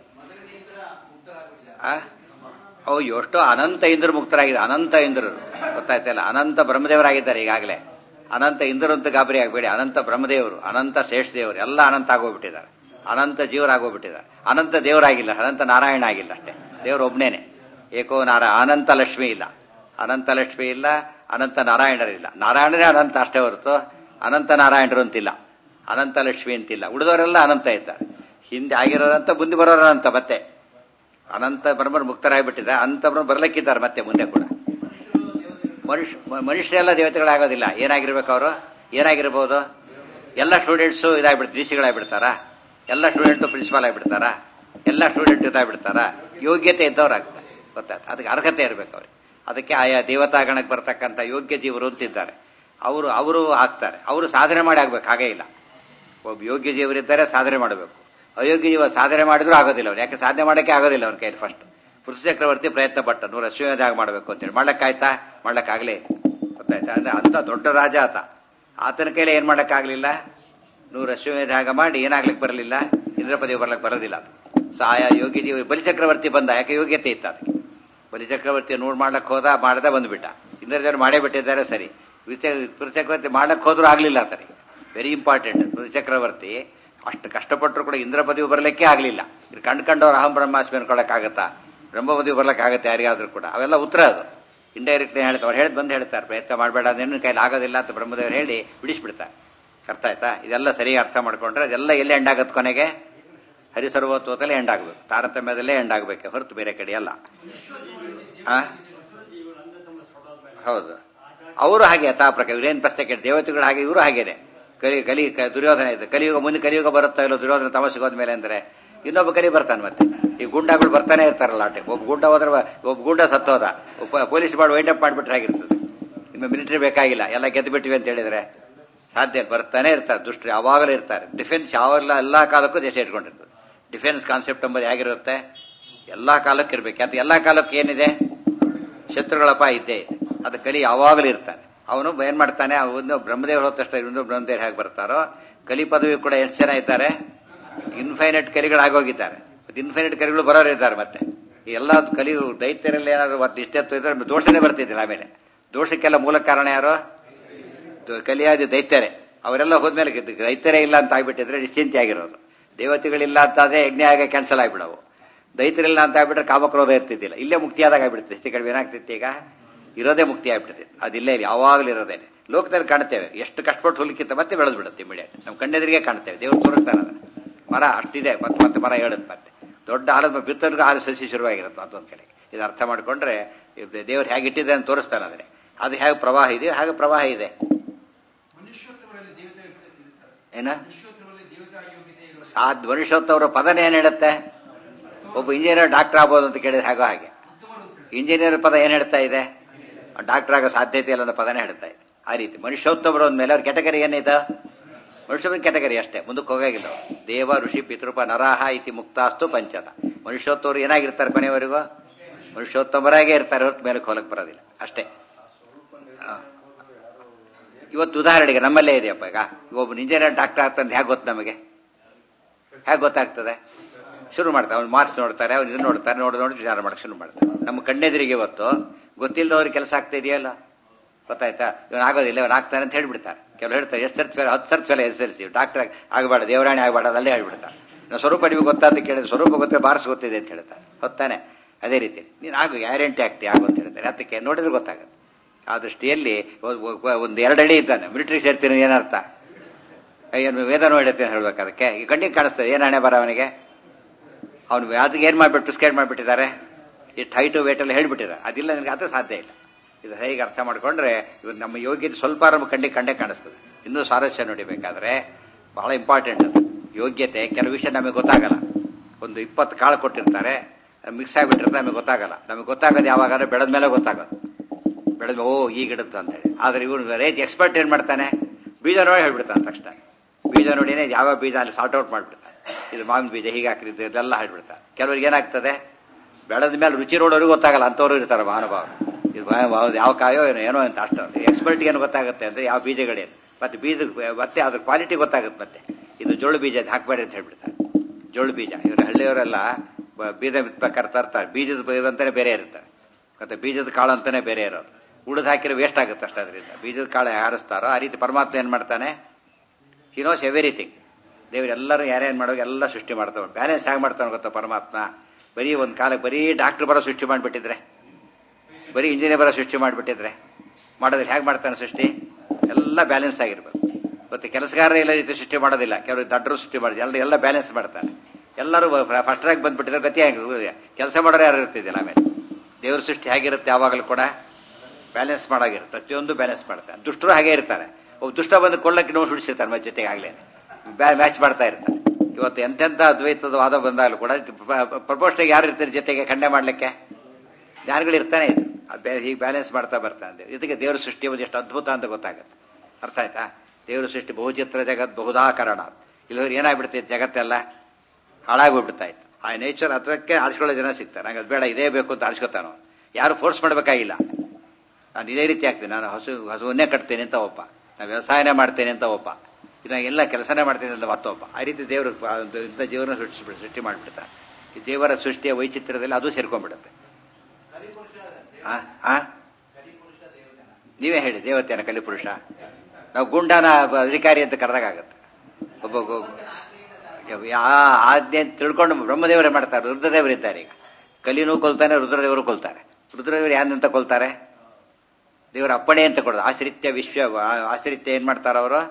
ಅವು ಎಷ್ಟೋ ಅನಂತ ಇಂದ್ರ ಮುಕ್ತರಾಗಿದೆ ಅನಂತ ಇಂದ್ರರು ಗೊತ್ತಾಯ್ತಲ್ಲ ಅನಂತ ಬ್ರಹ್ಮದೇವರಾಗಿದ್ದಾರೆ ಈಗಾಗಲೇ ಅನಂತ ಇಂದ್ರಂತ ಗಾಬರಿ ಆಗಬೇಡಿ ಅನಂತ ಬ್ರಹ್ಮದೇವರು ಅನಂತ ಶೇಷ ದೇವರು ಎಲ್ಲ ಅನಂತ ಆಗೋಗ್ಬಿಟ್ಟಿದ್ದಾರೆ ಅನಂತ ಜೀವರಾಗೋಗ್ಬಿಟ್ಟಿದ್ದಾರೆ ಅನಂತ ದೇವರಾಗಿಲ್ಲ ಅನಂತ ನಾರಾಯಣ ಆಗಿಲ್ಲ ಅಷ್ಟೇ ದೇವರು ಒಬ್ನೇನೆ ಏಕೋ ನಾರಾಯಣ ಅನಂತ ಲಕ್ಷ್ಮಿ ಇಲ್ಲ ಅನಂತ ಲಕ್ಷ್ಮಿ ಇಲ್ಲ ಅನಂತ ನಾರಾಯಣರಿಲ್ಲ ನಾರಾಯಣರೇ ಅನಂತ ಅಷ್ಟೇ ಹೊರತು ಅನಂತ ನಾರಾಯಣರು ಅಂತಿಲ್ಲ ಅನಂತ ಲಕ್ಷ್ಮಿ ಅಂತಿಲ್ಲ ಉಳಿದವರೆಲ್ಲ ಅನಂತ ಇದ್ದಾರೆ ಹಿಂದೆ ಆಗಿರೋದಂತ ಮುಂದೆ ಬರೋರಂತ ಮತ್ತೆ ಅನಂತ ಬ್ರಹ್ಮರು ಮುಕ್ತರಾಗ್ಬಿಟ್ಟಿದೆ ಅಂತ ಬ್ರಹ್ಮ ಬರ್ಲಿಕ್ಕಿದ್ದಾರೆ ಮತ್ತೆ ಮುಂದೆ ಕೂಡ ಮನುಷ್ಯ ಮನುಷ್ಯರೆಲ್ಲ ದೇವತೆಗಳಾಗೋದಿಲ್ಲ ಏನಾಗಿರ್ಬೇಕು ಅವರು ಏನಾಗಿರ್ಬೋದು ಎಲ್ಲ ಸ್ಟೂಡೆಂಟ್ಸು ಇದಾಗ್ಬಿಡ್ತಾರೆ ಡಿ ಸಿಗಳಾಗ್ಬಿಡ್ತಾರಾ ಎಲ್ಲ ಸ್ಟೂಡೆಂಟು ಪ್ರಿನ್ಸಿಪಾಲ್ ಆಗಿಬಿಡ್ತಾರಾ ಎಲ್ಲ ಸ್ಟೂಡೆಂಟ್ ಇದಾಗ್ಬಿಡ್ತಾರಾ ಯೋಗ್ಯತೆ ಇದ್ದವ್ರಾಗ್ತಾರೆ ಗೊತ್ತಾಯ್ತು ಅದಕ್ಕೆ ಅರ್ಹತೆ ಇರಬೇಕು ಅವ್ರಿಗೆ ಅದಕ್ಕೆ ಆಯಾ ದೇವತಾಗಣಕ್ಕೆ ಬರ್ತಕ್ಕಂಥ ಯೋಗ್ಯ ಜೀವರು ಅಂತಿದ್ದಾರೆ ಅವರು ಅವರು ಆಗ್ತಾರೆ ಅವರು ಸಾಧನೆ ಮಾಡಿ ಆಗ್ಬೇಕು ಹಾಗೇ ಇಲ್ಲ ಒಬ್ಬ ಯೋಗ್ಯ ಜೀವರಿದ್ದಾರೆ ಸಾಧನೆ ಮಾಡಬೇಕು ಅಯೋಗ್ಯ ಜೀವ ಸಾಧನೆ ಮಾಡಿದ್ರು ಆಗೋದಿಲ್ಲ ಅವ್ನು ಯಾಕೆ ಸಾಧನೆ ಮಾಡೋಕ್ಕೆ ಆಗೋದಿಲ್ಲ ಅವ್ನ ಕೈಲಿ ಫಸ್ಟ್ ಪೃಥ್ವಿ ಚಕ್ರವರ್ತಿ ಪ್ರಯತ್ನ ಪಟ್ಟ ನೂರ ಅಶ್ವಮೇಧಾಗ ಮಾಡಬೇಕು ಅಂತೇಳಿ ಮಾಡ್ಲಕ್ಕಾಯ್ತಾ ಮಾಡ್ಲಕ್ಕಾಗಲೇ ಇಲ್ಲ ಗೊತ್ತಾಯ್ತಾ ಅಂದ್ರೆ ಅಂತ ದೊಡ್ಡ ರಾಜ ಆತ ಆತನ ಕೈಲಿ ಏನ್ ಮಾಡಕ್ಕಾಗ್ಲಿಲ್ಲ ನೂರು ಅಶ್ವಮೇಧಾಗ ಮಾಡಿ ಏನಾಗ್ಲಿಕ್ಕೆ ಬರಲಿಲ್ಲ ಇಂದ್ರ ಪದವಿ ಬರ್ಲಿಕ್ಕೆ ಬರೋದಿಲ್ಲ ಅದು ಸೊ ಆಯಾ ಯೋಗ್ಯ ಜೀವ ಬಲಿಚಕ್ರವರ್ತಿ ಬಂದ ಯಾಕೆ ಯೋಗ್ಯತೆ ಇತ್ತು ಅದಕ್ಕೆ ಬಲಿಚಕ್ರವರ್ತಿ ನೋಡ್ ಮಾಡ್ಲಕ್ಕೆ ಹೋದ ಮಾಡದೆ ಬಂದ್ಬಿಟ್ಟ ಇಂದ್ರ ಜನ ಮಾಡೇ ಬಿಟ್ಟಿದ್ದಾರೆ ಸರಿ ಚಕ್ರವರ್ತಿ ಮಾಡ್ಲಕ್ಕೆ ಹೋದ್ರೂ ಆಗ್ಲಿಲ್ಲ ಆತನಿಗೆ ವೆರಿ ಇಂಪಾರ್ಟೆಂಟ್ ಚಕ್ರವರ್ತಿ ಅಷ್ಟು ಕಷ್ಟಪಟ್ಟರು ಕೂಡ ಇಂದ್ರ ಪದವಿ ಬರಲಿಕ್ಕೆ ಆಗ್ಲಿಲ್ಲ ಇದು ಕಂಡು ಕಂಡವ್ರು ಅಹಂ ಬ್ರಹ್ಮಾಸ್ಮಿ ಅನ್ಕೊಳಕ್ಕಾಗತ್ತಾ ಬ್ರಹ್ಮ ಪದವಿ ಬರ್ಲಿಕ್ಕಾಗತ್ತೆ ಯಾರಿಗಾದ್ರೂ ಕೂಡ ಅವೆಲ್ಲ ಉತ್ತರ ಅದು ಇಂಡೈರೆಕ್ಟ್ ಹೇಳ್ತಾರೆ ಅವ್ರು ಹೇಳಿ ಬಂದು ಹೇಳ್ತಾರೆ ಪ್ರಯತ್ನ ಮಾಡಬೇಡ ಅದೇನು ಕೈಲಿ ಆಗೋದಿಲ್ಲ ಅಂತ ಬ್ರಹ್ಮದೇವರು ಹೇಳಿ ಬಿಡಿಸ್ಬಿಡ್ತಾರೆ ಅರ್ಥ ಆಯ್ತಾ ಇದೆಲ್ಲ ಸರಿಯಾಗಿ ಅರ್ಥ ಮಾಡ್ಕೊಂಡ್ರೆ ಅದೆಲ್ಲ ಎಲ್ಲಿ ಎಂಡ್ ಆಗತ್ತೆ ಕೊನೆಗೆ ಹರಿಸರ್ವತ್ವದಲ್ಲೇ ಎಂಡ್ ಆಗ್ಬೇಕು ತಾರತಮ್ಯದಲ್ಲೇ ಎಂಡ್ ಆಗ್ಬೇಕು ಹೊರತು ಬೇರೆ ಕಡೆ ಅಲ್ಲ ಆ? ಹೌದು ಅವರು ಹಾಗೆ ಯಥಾ ಪ್ರಕಾರ ಇವ್ರೇನ್ ಪ್ರಶ್ನೆ ಕೇಳಿ ದೇವತೆಗಳು ಹಾಗೆ ಇವರು ಹಾಗೇನೆ ಕಲಿ ಕಲಿ ಕ- ದುರ್ಯೋಧನ ಇದೆ ಕಲಿಯುಗ ಮುಂದೆ ಕಲಿಯುಗ ಬರುತ್ತಾ ಇಲ್ಲ ದುರ್ಯೋಧನ ತಮಸ್ಸಿಗೆ ಹೋದ್ಮೇಲೆ ಅಂದ್ರೆ ಇನ್ನೊಬ್ಬ ಕಲಿ ಬರ್ತಾನೆ ಮತ್ತೆ ಈ ಗುಂಡಾಗಳು ಬರ್ತಾನೆ ಇರ್ತಾರಲ್ಲ ಆಟೆ ಒಬ್ಬ ಗುಂಡ ಹೋದ್ರೆ ಒಬ್ಬ ಗುಂಡ ಸತ್ತೋದ ಒಬ್ಬ ಪೊಲೀಸ್ ಮಾಡಿ ವೈಂಡ್ ಅಪ್ ಮಾಡ್ಬಿಟ್ರೆ ಆಗಿರ್ತದೆ ಇನ್ನು ಮಿಲಿಟರಿ ಬೇಕಾಗಿಲ್ಲ ಎಲ್ಲ ಗೆದ್ದು ಬಿಟ್ಟಿವಿ ಅಂತ ಹೇಳಿದ್ರೆ ಸಾಧ್ಯ ಇಲ್ಲ. ಬರ್ತಾನೆ ಇರ್ತಾರೆ ದುಷ್ಟರು ಯಾವಾಗಲೂ ಇರ್ತಾರೆ ಡಿಫೆನ್ಸ್ ಯಾವಾಗಲ ಎಲ್ಲಾ ಕಾಲಕ್ಕೂ ದೇಶ ಇಟ್ಕೊಂಡಿರ್ತದೆ ಡಿಫೆನ್ಸ್ ಕಾನ್ಸೆಪ್ಟ್ ಎಂಬುದು ಹೇಗಿರುತ್ತೆ ಎಲ್ಲಾ ಕಾಲಕ್ಕೆ ಇರ್ಬೇಕು ಅದು ಎಲ್ಲಾ ಕಾಲಕ್ಕೆ ಏನಿದೆ ಶತ್ರುಗಳಪ್ಪ ಇದ್ದೇ ಇದೆ ಅದು ಕಲಿ ಯಾವಾಗಲೂ ಇರ್ತಾನೆ ಅವನು ಏನ್ ಮಾಡ್ತಾನೆ ಅವನು ಬ್ರಹ್ಮದೇವರು ಹೋದ ತಕ್ಷಣ ಇನ್ನೊಂದು ಬ್ರಹ್ಮದೇವರು ಹೇಗೆ ಬರ್ತಾರೋ ಕಲಿ ಪದವಿ ಕೂಡ ಎಷ್ಟು ಜನ ಇದ್ದಾರೆ ಇನ್ಫೈನೈಟ್ ಕಲಿಗಳು ಆಗೋಗಿದ್ದಾರೆ ಮತ್ತೆ ಇನ್ಫೈನೈಟ್ ಕಲಿಗಳು ಬರೋರು ಇದ್ದಾರೆ ಮತ್ತೆ ಈ ಎಲ್ಲ ಕಲಿ ದೈತ್ಯರಲ್ಲಿ ಏನಾದ್ರು ಮತ್ತೆ ಇಷ್ಟೆತ್ತು ಇದ್ರೆ ದೋಷನೇ ಬರ್ತಿದ್ದಿಲ್ಲ ಆಮೇಲೆ ದೋಷಕ್ಕೆಲ್ಲ ಮೂಲ ಕಾರಣ ಯಾರು ದ- ಕಲಿಯಾದಿ ದೈತ್ಯರೇ ಅವರೆಲ್ಲ ಹೋದ್ಮೇಲೆ ಗೆದ್ದು- ದೈತ್ಯರೇ ಇಲ್ಲ ಅಂತ ಆಗ್ಬಿಟ್ಟಿದ್ರೆ ನಿಶ್ಚಿಂತೆ ಆಗಿರೋದು ದೇವತೆಗಳಿಲ್ಲ ಅಂತಾದ್ರೆ ಯಜ್ಞ ಆಗ ಕ್ಯಾನ್ಸಲ್ ಆಗ್ಬಿಡವು ದೈತ್ಯರಿಲ್ಲ ಅಂತ ಆಗ್ಬಿಟ್ರೆ ಕಾಮಕ್ರೋಧ ಇರ್ತಿದ್ದಿಲ್ಲ ಇಲ್ಲೇ ಮುಕ್ತಿಯಾದಾಗ ಆಗ್ಬಿಡ್ತದೆ ಹೆಚ್ಚು ಕಡಿಮೆ ಏನಾಗ್ತಿತ್ತು ಈಗ ಇರೋದೇ ಮುಕ್ತಿ ಆಗ್ಬಿಡ್ತದೆ ಅದಿಲ್ಲೇ ಯಾವಾಗಲೂ ಇರೋದೇನೆ ಲೋಕದಲ್ಲಿ ಕಾಣ್ತೇವೆ ಎಷ್ಟು ಕಷ್ಟಪಟ್ಟು ಹುಲಿಕ್ಕಿಂತ ಮತ್ತೆ ಬೆಳೆದು ಬಿಡುತ್ತೆ ಇಮಿಡಿಯೇಟ್ ನಮ್ಮ ಕಣ್ಣೆದುರಿಗೆ ಕಾಣ್ತೇವೆ ದೇವರು ತೋರಿಸ್ತಾನೆ ಅದನ್ನ ಮರ ಅಷ್ಟಿದೆ ಮತ್ತೆ ಮತ್ತೆ ಮರ ಹೇಳುತ್ತೆ ಮತ್ತೆ ದೊಡ್ಡ ಆಲದ ಬಿತ್ತರ್ಗೂ ಹಾಲು ಸಸಿ ಶುರುವಾಗಿರುತ್ತೆ ಮತ್ತೊಂದು ಕಡೆ ಇದು ಅರ್ಥ ಮಾಡ್ಕೊಂಡ್ರೆ ದೇವ್ರು ಹೇಗಿಟ್ಟಿದೆ ಅಂತ ತೋರಿಸ್ತಾನೆ ಅದನ್ನೇ ಅದು ಹೇಗೆ ಪ್ರವಾಹ ಇದೆ ಹಾಗೆ ಪ್ರವಾಹ ಇದೆ ಮನುಷ್ಯೋತ್ತಮರಲ್ಲಿ ದೇವತೆ ಇರ್ತಾರೆ ಏನ ಮನುಷ್ಯೋತ್ತಮರಲ್ಲಿ ದೇವತಾ ಯೋಗ್ಯತೆ ಇರುವ ಸಾದ್ ಮನುಷ್ಯೋತ್ತವರ ಪದನೇ ಏನ್ ಹೇಳುತ್ತೆ ಒಬ್ಬ ಇಂಜಿನಿಯರ್ ಡಾಕ್ಟರ್ ಆಗ್ಬೋದು ಅಂತ ಕೇಳಿದ್ರೆ ಹಾಗೋ ಹಾಗೆ ಉತ್ತಮರು ಅಂತ ಹೇಳಿ ಇಂಜಿನಿಯರ್ ಪದ ಏನ್ ಹೇಳ್ತಾ ಇದೆ ಡಾಕ್ಟರ್ ಆಗೋ ಸಾಧ್ಯತೆ ಇಲ್ಲ ಅನ್ನೋ ಪದನೇ ಹೇಳ್ತಾ ಇದೆ ಆ ರೀತಿ ಮನುಷ್ಯೋತ್ತಮರು ಅಂದ್ಮೇಲೆ ಅವ್ರ ಕೆಟಗರಿ ಏನಿದೆ ಮನುಷ್ಯನ ಕೆಟಗರಿ ಅಷ್ಟೇ ಮುಂದಕ್ಕೆ ಹೋಗಾಗಿಲ್ಲ ಅವ್ರು. ದೇವ ಋಷಿ ಪಿತೃಪ ನರಾಹ ಇತಿ ಮುಕ್ತಾಸ್ತು ಪಂಚದ ಮನುಷ್ಯೋತ್ತವರು ಏನಾಗಿರ್ತಾರೆ ಕೊನೆಯವರೆಗೂ ಮನುಷ್ಯೋತ್ತಮರಾಗೇ ಇರ್ತಾರೆ ಹೊರತು ಮೇಲಕ್ಕೆ ಹೋಲಕ್ಕೆ ಬರೋದಿಲ್ಲ ಅಷ್ಟೇ ಆ. ಇವತ್ತು ಉದಾಹರಣೆಗೆ ನಮ್ಮಲ್ಲೇ ಇದೆಯಪ್ಪ ಈಗ ಒಬ್ಬ ಇಂಜಿನಿಯರ್ ಡಾಕ್ಟರ್ ಆಗ್ತಂದು ಹೇಗೆ ಗೊತ್ತು ನಮಗೆ ಹೇಗೆ ಗೊತ್ತಾಗ್ತದೆ ಶುರು ಮಾಡ್ತಾರೆ ಅವ್ನು ಮಾರ್ಕ್ಸ್ ನೋಡ್ತಾರೆ ಅವ್ನು ಇದನ್ನ ನೋಡ್ತಾರೆ ನೋಡಿ ನೋಡಿ ವಿಚಾರ ಮಾಡಕ್ಕೆ ಶುರು ಮಾಡ್ತಾರೆ ನಮ್ಮ ಕಣ್ಣೆದುರಿಗೆ ಇವತ್ತು ಗೊತ್ತಿಲ್ಲದವ್ರಿಗೆ ಕೆಲಸ ಆಗ್ತಾ ಇದೆಯಲ್ಲ ಗೊತ್ತಾಯ್ತಾ ಇವನು ಆಗೋದಿಲ್ಲ ಇವನು ಆಗ್ತಾನೆ ಅಂತ ಹೇಳ್ಬಿಡ್ತಾರೆ ಕೆಲವು ಹೇಳ್ತಾರೆ ಎಷ್ಟು ಸರ್ತಿ ಫೇಲ್ ಹತ್ತು ಸರ್ತಿ fail S L C doctor ಆಗಬೇಡ ದೇವರಾಣಿ ಆಗಬೇಡ ಅದಲ್ಲೇ ಹೇಳ್ಬಿಡ್ತಾರೆ ನಾವು ಸ್ವರೂಪ ನಿಮಗೆ ಗೊತ್ತಾದ ಕೇಳಿದ್ರೆ ಸ್ವರೂಪ ಗೊತ್ತೇ ಬಾರ್ಸ್ ಗೊತ್ತಿದೆ ಅಂತ ಹೇಳ್ತಾರೆ ಹೊತ್ತಾನೆ ಅದೇ ರೀತಿ ನೀನು ಆಗು ಗ್ಯಾರಂಟಿ ಆಗ್ತಿ ಆಗು ಅಂತ ಹೇಳ್ತಾರೆ ಅದಕ್ಕೆ ನೋಡಿದ್ರೆ ಗೊತ್ತಾಗುತ್ತೆ ಆ ದೃಷ್ಟಿಯಲ್ಲಿ ಒಂದು ಎರಡು ಅಡಿ ಇದ್ದಾನೆ ಮಿಲಿಟರಿ ಸೇರ್ತೀನಿ ಏನರ್ಥ ಏನು ವೇದನೂ ಹೇಳ್ತೇನೆ ಹೇಳ್ಬೇಕು ಅದಕ್ಕೆ ಈ ಕಣ್ಣಿಗೆ ಕಾಣಿಸ್ತದೆ ಏನು ಹಣೆ ಬರ ಅವನಿಗೆ ಅವನು ಅದಕ್ಕೆ ಏನ್ ಮಾಡ್ಬಿಟ್ಟು ಪ್ರಿಸ್ಕ್ರೈಬ್ ಮಾಡ್ಬಿಟ್ಟಿದ್ದಾರೆ ಇಷ್ಟು ಹೈಟು ವೇಟ್ ಎಲ್ಲ ಹೇಳ್ಬಿಟ್ಟಿದ್ದಾರೆ ಅದಿಲ್ಲ ನನಗೆ ಅದು ಸಾಧ್ಯ ಇಲ್ಲ ಇದು ಹೇಗೆ ಅರ್ಥ ಮಾಡ್ಕೊಂಡ್ರೆ ಇವತ್ತು ನಮ್ಮ ಯೋಗ್ಯತೆ ಸ್ವಲ್ಪ ನಮ್ಮ ಕಣ್ಣಿಗೆ ಕಂಡೇ ಕಾಣಿಸ್ತದೆ ಇನ್ನೂ ಸಾರಸ್ಯ ನೋಡಿಬೇಕಾದ್ರೆ ಬಹಳ ಇಂಪಾರ್ಟೆಂಟ್ ಅದು ಯೋಗ್ಯತೆ ಕೆಲವು ವಿಷಯ ನಮಗೆ ಗೊತ್ತಾಗಲ್ಲ ಒಂದು ಇಪ್ಪತ್ತು ಕಾಳು ಕೊಟ್ಟಿರ್ತಾರೆ ಮಿಕ್ಸ್ ಆಗಿಬಿಟ್ಟಿರ್ತಾರೆ ನಮಗೆ ಗೊತ್ತಾಗಲ್ಲ ನಮಗೆ ಗೊತ್ತಾಗೋದು ಯಾವಾಗಾದ್ರೆ ಬೆಳೆದ ಮೇಲೆ ಗೊತ್ತಾಗೋದು ಬೆಳೆದ ಓ ಈಗ ಇಡುತ್ತೆ ಅಂತ ಹೇಳಿ ಆದ್ರೆ ಇವನು ರೈತ ಎಕ್ಸ್ಪರ್ಟ್ ಏನ್ ಮಾಡ್ತಾನೆ ಬೀಜ ನೋಡಿ ಹೇಳ್ಬಿಡ್ತಾನೆ ತಕ್ಷಣ ಬೀಜ ನೋಡಿನೇ ಯಾವ ಬೀಜ ಅಲ್ಲಿ ಸಾರ್ಟ್ ಔಟ್ ಮಾಡ್ಬಿಡ್ತಾನೆ ಇದು ಮಾವಿನ ಬೀಜ ಹೀಗೆ ಹಾಕಿದ್ದು ಇದೆಲ್ಲ ಹೇಳ್ಬಿಡ್ತಾನೆ ಕೆಲವ್ರಿಗೆ ಏನಾಗ್ತದೆ ಬೆಳೆದ ಮೇಲೆ ರುಚಿ ನೋಡೋರು ಗೊತ್ತಾಗಲ್ಲ ಅಂತವ್ರು ಇರ್ತಾರೆ ಮಹಾನುಭಾವ ಇದು ಮಾ- ಯಾವ ಕಾಯೋ ಏನೋ ಏನೋ ಅಂತ ಅಷ್ಟು ಎಕ್ಸ್ಪರ್ಟ್ ಏನು ಗೊತ್ತಾಗುತ್ತೆ ಅಂದ್ರೆ ಯಾವ ಬೀಜಗಳೇನು ಮತ್ತೆ ಬೀಜ ಮತ್ತೆ ಅದ್ರ ಕ್ವಾಲಿಟಿ ಗೊತ್ತಾಗುತ್ತೆ ಮತ್ತೆ ಇದು ಜೋಳು ಬೀಜ ಇದು ಹಾಕ್ಬೇಡಿ ಅಂತ ಹೇಳ್ಬಿಡ್ತಾರೆ ಜೋಳು ಬೀಜ ಇವರು ಹಳ್ಳಿಯವರೆಲ್ಲ ಬ- ಬೀಜ ಬಿತ್ಬೇಕಾದ್ರೆ ತರ್ತಾರೆ ಬೀಜದ ಬೀಜ ಅಂತಾನೆ ಬೇರೆ ಇರ್ತಾರೆ ಮತ್ತೆ ಬೀಜದ ಕಾಳು ಅಂತಾನೆ ಬೇರೆ ಇರೋದು ಉಳಿದು ಹಾಕಿರೋ ವೇಸ್ಟ್ ಆಗುತ್ತೆ ಅಷ್ಟೇ ಅದರಿಂದ ಬೀಜದ ಕಾಳು ಹಾರಿಸ್ತಾರೋ ಆ ರೀತಿ ಪರಮಾತ್ಮ ಏನ್ ಮಾಡ್ತಾನೆ ಹಿ ನೋಸ್ ಎವ್ರಿಥಿಂಗ್ ದೇವ್ರು ಎಲ್ಲರೂ ಯಾರ್ಯಾರು ಮಾಡೋ ಎಲ್ಲ ಸೃಷ್ಟಿ ಮಾಡ್ತಾವ ಬ್ಯಾಲೆನ್ಸ್ ಹೇಗೆ ಮಾಡ್ತಾನೆ ಗೊತ್ತಾ ಪರಮಾತ್ಮ ಬರೀ ಒಂದು ಕಾಲ ಬರೀ ಡಾಕ್ಟರ್ ಬರೋ ಸೃಷ್ಟಿ ಮಾಡಿಬಿಟ್ಟಿದ್ರೆ ಬರೀ ಇಂಜಿನಿಯರ್ ಬರೋ ಸೃಷ್ಟಿ ಮಾಡಿಬಿಟ್ಟಿದ್ರೆ ಮಾಡೋದ್ರೆ ಹೇಗೆ ಮಾಡ್ತಾನೆ ಸೃಷ್ಟಿ ಎಲ್ಲ ಬ್ಯಾಲೆನ್ಸ್ ಆಗಿರ್ಬೇಕು ಮತ್ತೆ ಕೆಲಸಗಾರ ಎಲ್ಲ ರೀತಿ ಸೃಷ್ಟಿ ಮಾಡೋದಿಲ್ಲ ಕೆಲವರು ದಡ್ಡರು ಸೃಷ್ಟಿ ಮಾಡಿದ್ರು ಎಲ್ಲ ಎಲ್ಲ ಬ್ಯಾಲೆನ್ಸ್ ಮಾಡ್ತಾರೆ ಎಲ್ಲರೂ ಫಸ್ಟ್ ರ್ಯಾಂಕ್ ಬಂದ್ಬಿಟ್ಟಿದ್ರೆ ಗತಿ ಆಗಿ ಕೆಲಸ ಮಾಡೋರು ಯಾರು ಇರ್ತಿದ್ದಿಲ್ಲ ಆಮೇಲೆ ದೇವ್ರ ಸೃಷ್ಟಿ ಹೇಗಿರುತ್ತೆ ಯಾವಾಗಲೂ ಕೂಡ ಬ್ಯಾಲೆನ್ಸ್ ಮಾಡಾಗಿರುತ್ತೆ ಪ್ರತಿಯೊಂದು ಬ್ಯಾಲೆನ್ಸ್ ಮಾಡ್ತಾರೆ ದುಷ್ಟರು ಹಾಗೆ ಇರ್ತಾರೆ ಒಬ್ಬ ದುಷ್ಟ ಬಂದು ಕೊಳ್ಳಕ್ಕೆ ನೋಡಿ ಹುಡಿಸಿರ್ತಾರೆ ಮತ್ತೆ ಜೊತೆಗೆ ಆಗ್ಲೇ ಮ್ಯಾಚ್ ಮಾಡ್ತಾ ಇರ್ತಾರೆ ಇವತ್ತು ಎಂತೆಂಥ ಅದ್ವೈತದ ವಾದ ಬಂದಾಗಲೂ ಕೂಡ ಪ್ರಪೋಸ್ಟಾಗಿ ಯಾರು ಇರ್ತಾರೆ ಜೊತೆಗೆ ಖಂಡನೆ ಮಾಡ್ಲಿಕ್ಕೆ ಜ್ಞಾನಿಗಳು ಇರ್ತಾನೆ ಇದೆ ಅದು ಬೇ- ಹೀಗೆ ಬ್ಯಾಲೆನ್ಸ್ ಮಾಡ್ತಾ ಬರ್ತಾನೆ ಇದಕ್ಕೆ ದೇವರ ಸೃಷ್ಟಿ ಒಂದು ಎಷ್ಟು ಅದ್ಭುತ ಅಂತ ಗೊತ್ತಾಗುತ್ತೆ ಅರ್ಥ ಆಯ್ತಾ ದೇವರ ಸೃಷ್ಟಿ ಬಹುಚಿತ್ರ ಜಗತ್ ಬಹುದಾಕರಣ ಇಲ್ಲವ್ರು ಏನಾಗ್ಬಿಡ್ತೈತೆ ಜಗತ್ತೆಲ್ಲ ಹಾಳಾಗೋಗ್ಬಿಡ್ತಾ ಇತ್ತು ಆ ನೇಚರ್ ಹತ್ರಕ್ಕೆ ಆರಿಸ್ಕೊಳ್ಳೋ ಜನ ಸಿಗ್ತಾರೆ ನಂಗೆ ಅದು ಬೇಡ ಇದೇ ಬೇಕು ಅಂತ ಆರಿಸ್ಕೊತಾನೋ ಯಾರು ಫೋರ್ಸ್ ಮಾಡಬೇಕಾಗಿಲ್ಲ ನಾನು ಇದೇ ರೀತಿ ಆಗ್ತೀನಿ ನಾನು ಹಸು ಹಸುವನ್ನೇ ಕಟ್ತೇನೆ ಅಂತ ಒಬ್ಬ ನಾನು ವ್ಯವಸಾಯನೇ ಮಾಡ್ತೇನೆ ಅಂತ ಒಬ್ಬ ಇನ್ನು ಎಲ್ಲ ಕೆಲಸನೇ ಮಾಡ್ತೇನೆ ಅಂತ ಮತ್ತೊಬ್ಬ ಆ ರೀತಿ ದೇವರು ಇಂಥ ಜೀವನ ಸೃಷ್ಟಿ ಸೃಷ್ಟಿ ಮಾಡಿಬಿಡ್ತಾರೆ ಈ ದೇವರ ಸೃಷ್ಟಿಯ ವೈಚಿತ್ರ್ಯದಲ್ಲಿ ಅದು ಸೇರ್ಕೊಂಡ್ಬಿಡುತ್ತೆ ಆ? ಆ? ನೀವೇ ಹೇಳಿ ದೇವತೆಯನ್ನ ಕಲಿಪುರುಷ ನಾವು ಗುಂಡನ ಅಧಿಕಾರಿ ಅಂತ ಕರೆದಾಗತ್ತೆ ಒಬ್ಬ ಗೊ- ಯಾ ಆಜ್ಞೆ ಅಂತ ತಿಳ್ಕೊಂಡು ಬ್ರಹ್ಮದೇವರೇ ಮಾಡ್ತಾರೆ ರುದ್ರದೇವರು ಇದ್ದಾರೆ ಈಗ ಕಲಿನೂ ಕೊಲ್ತಾನೆ ರುದ್ರದೇವರು ಕೊಲ್ತಾರೆ ರುದ್ರದೇವರು ಯಾನಂತ ಕೊಲ್ತಾರೆ ದೇವರ ಅಪ್ಪಣೆ ಅಂತ ಕೊಡೋದು ಆಶ್ರಿತ್ಯ ವಿಶ್ವ ಆ- ಆಶ್ರಿತ್ಯ ಏನ್ ಮಾಡ್ತಾರ ಅವರು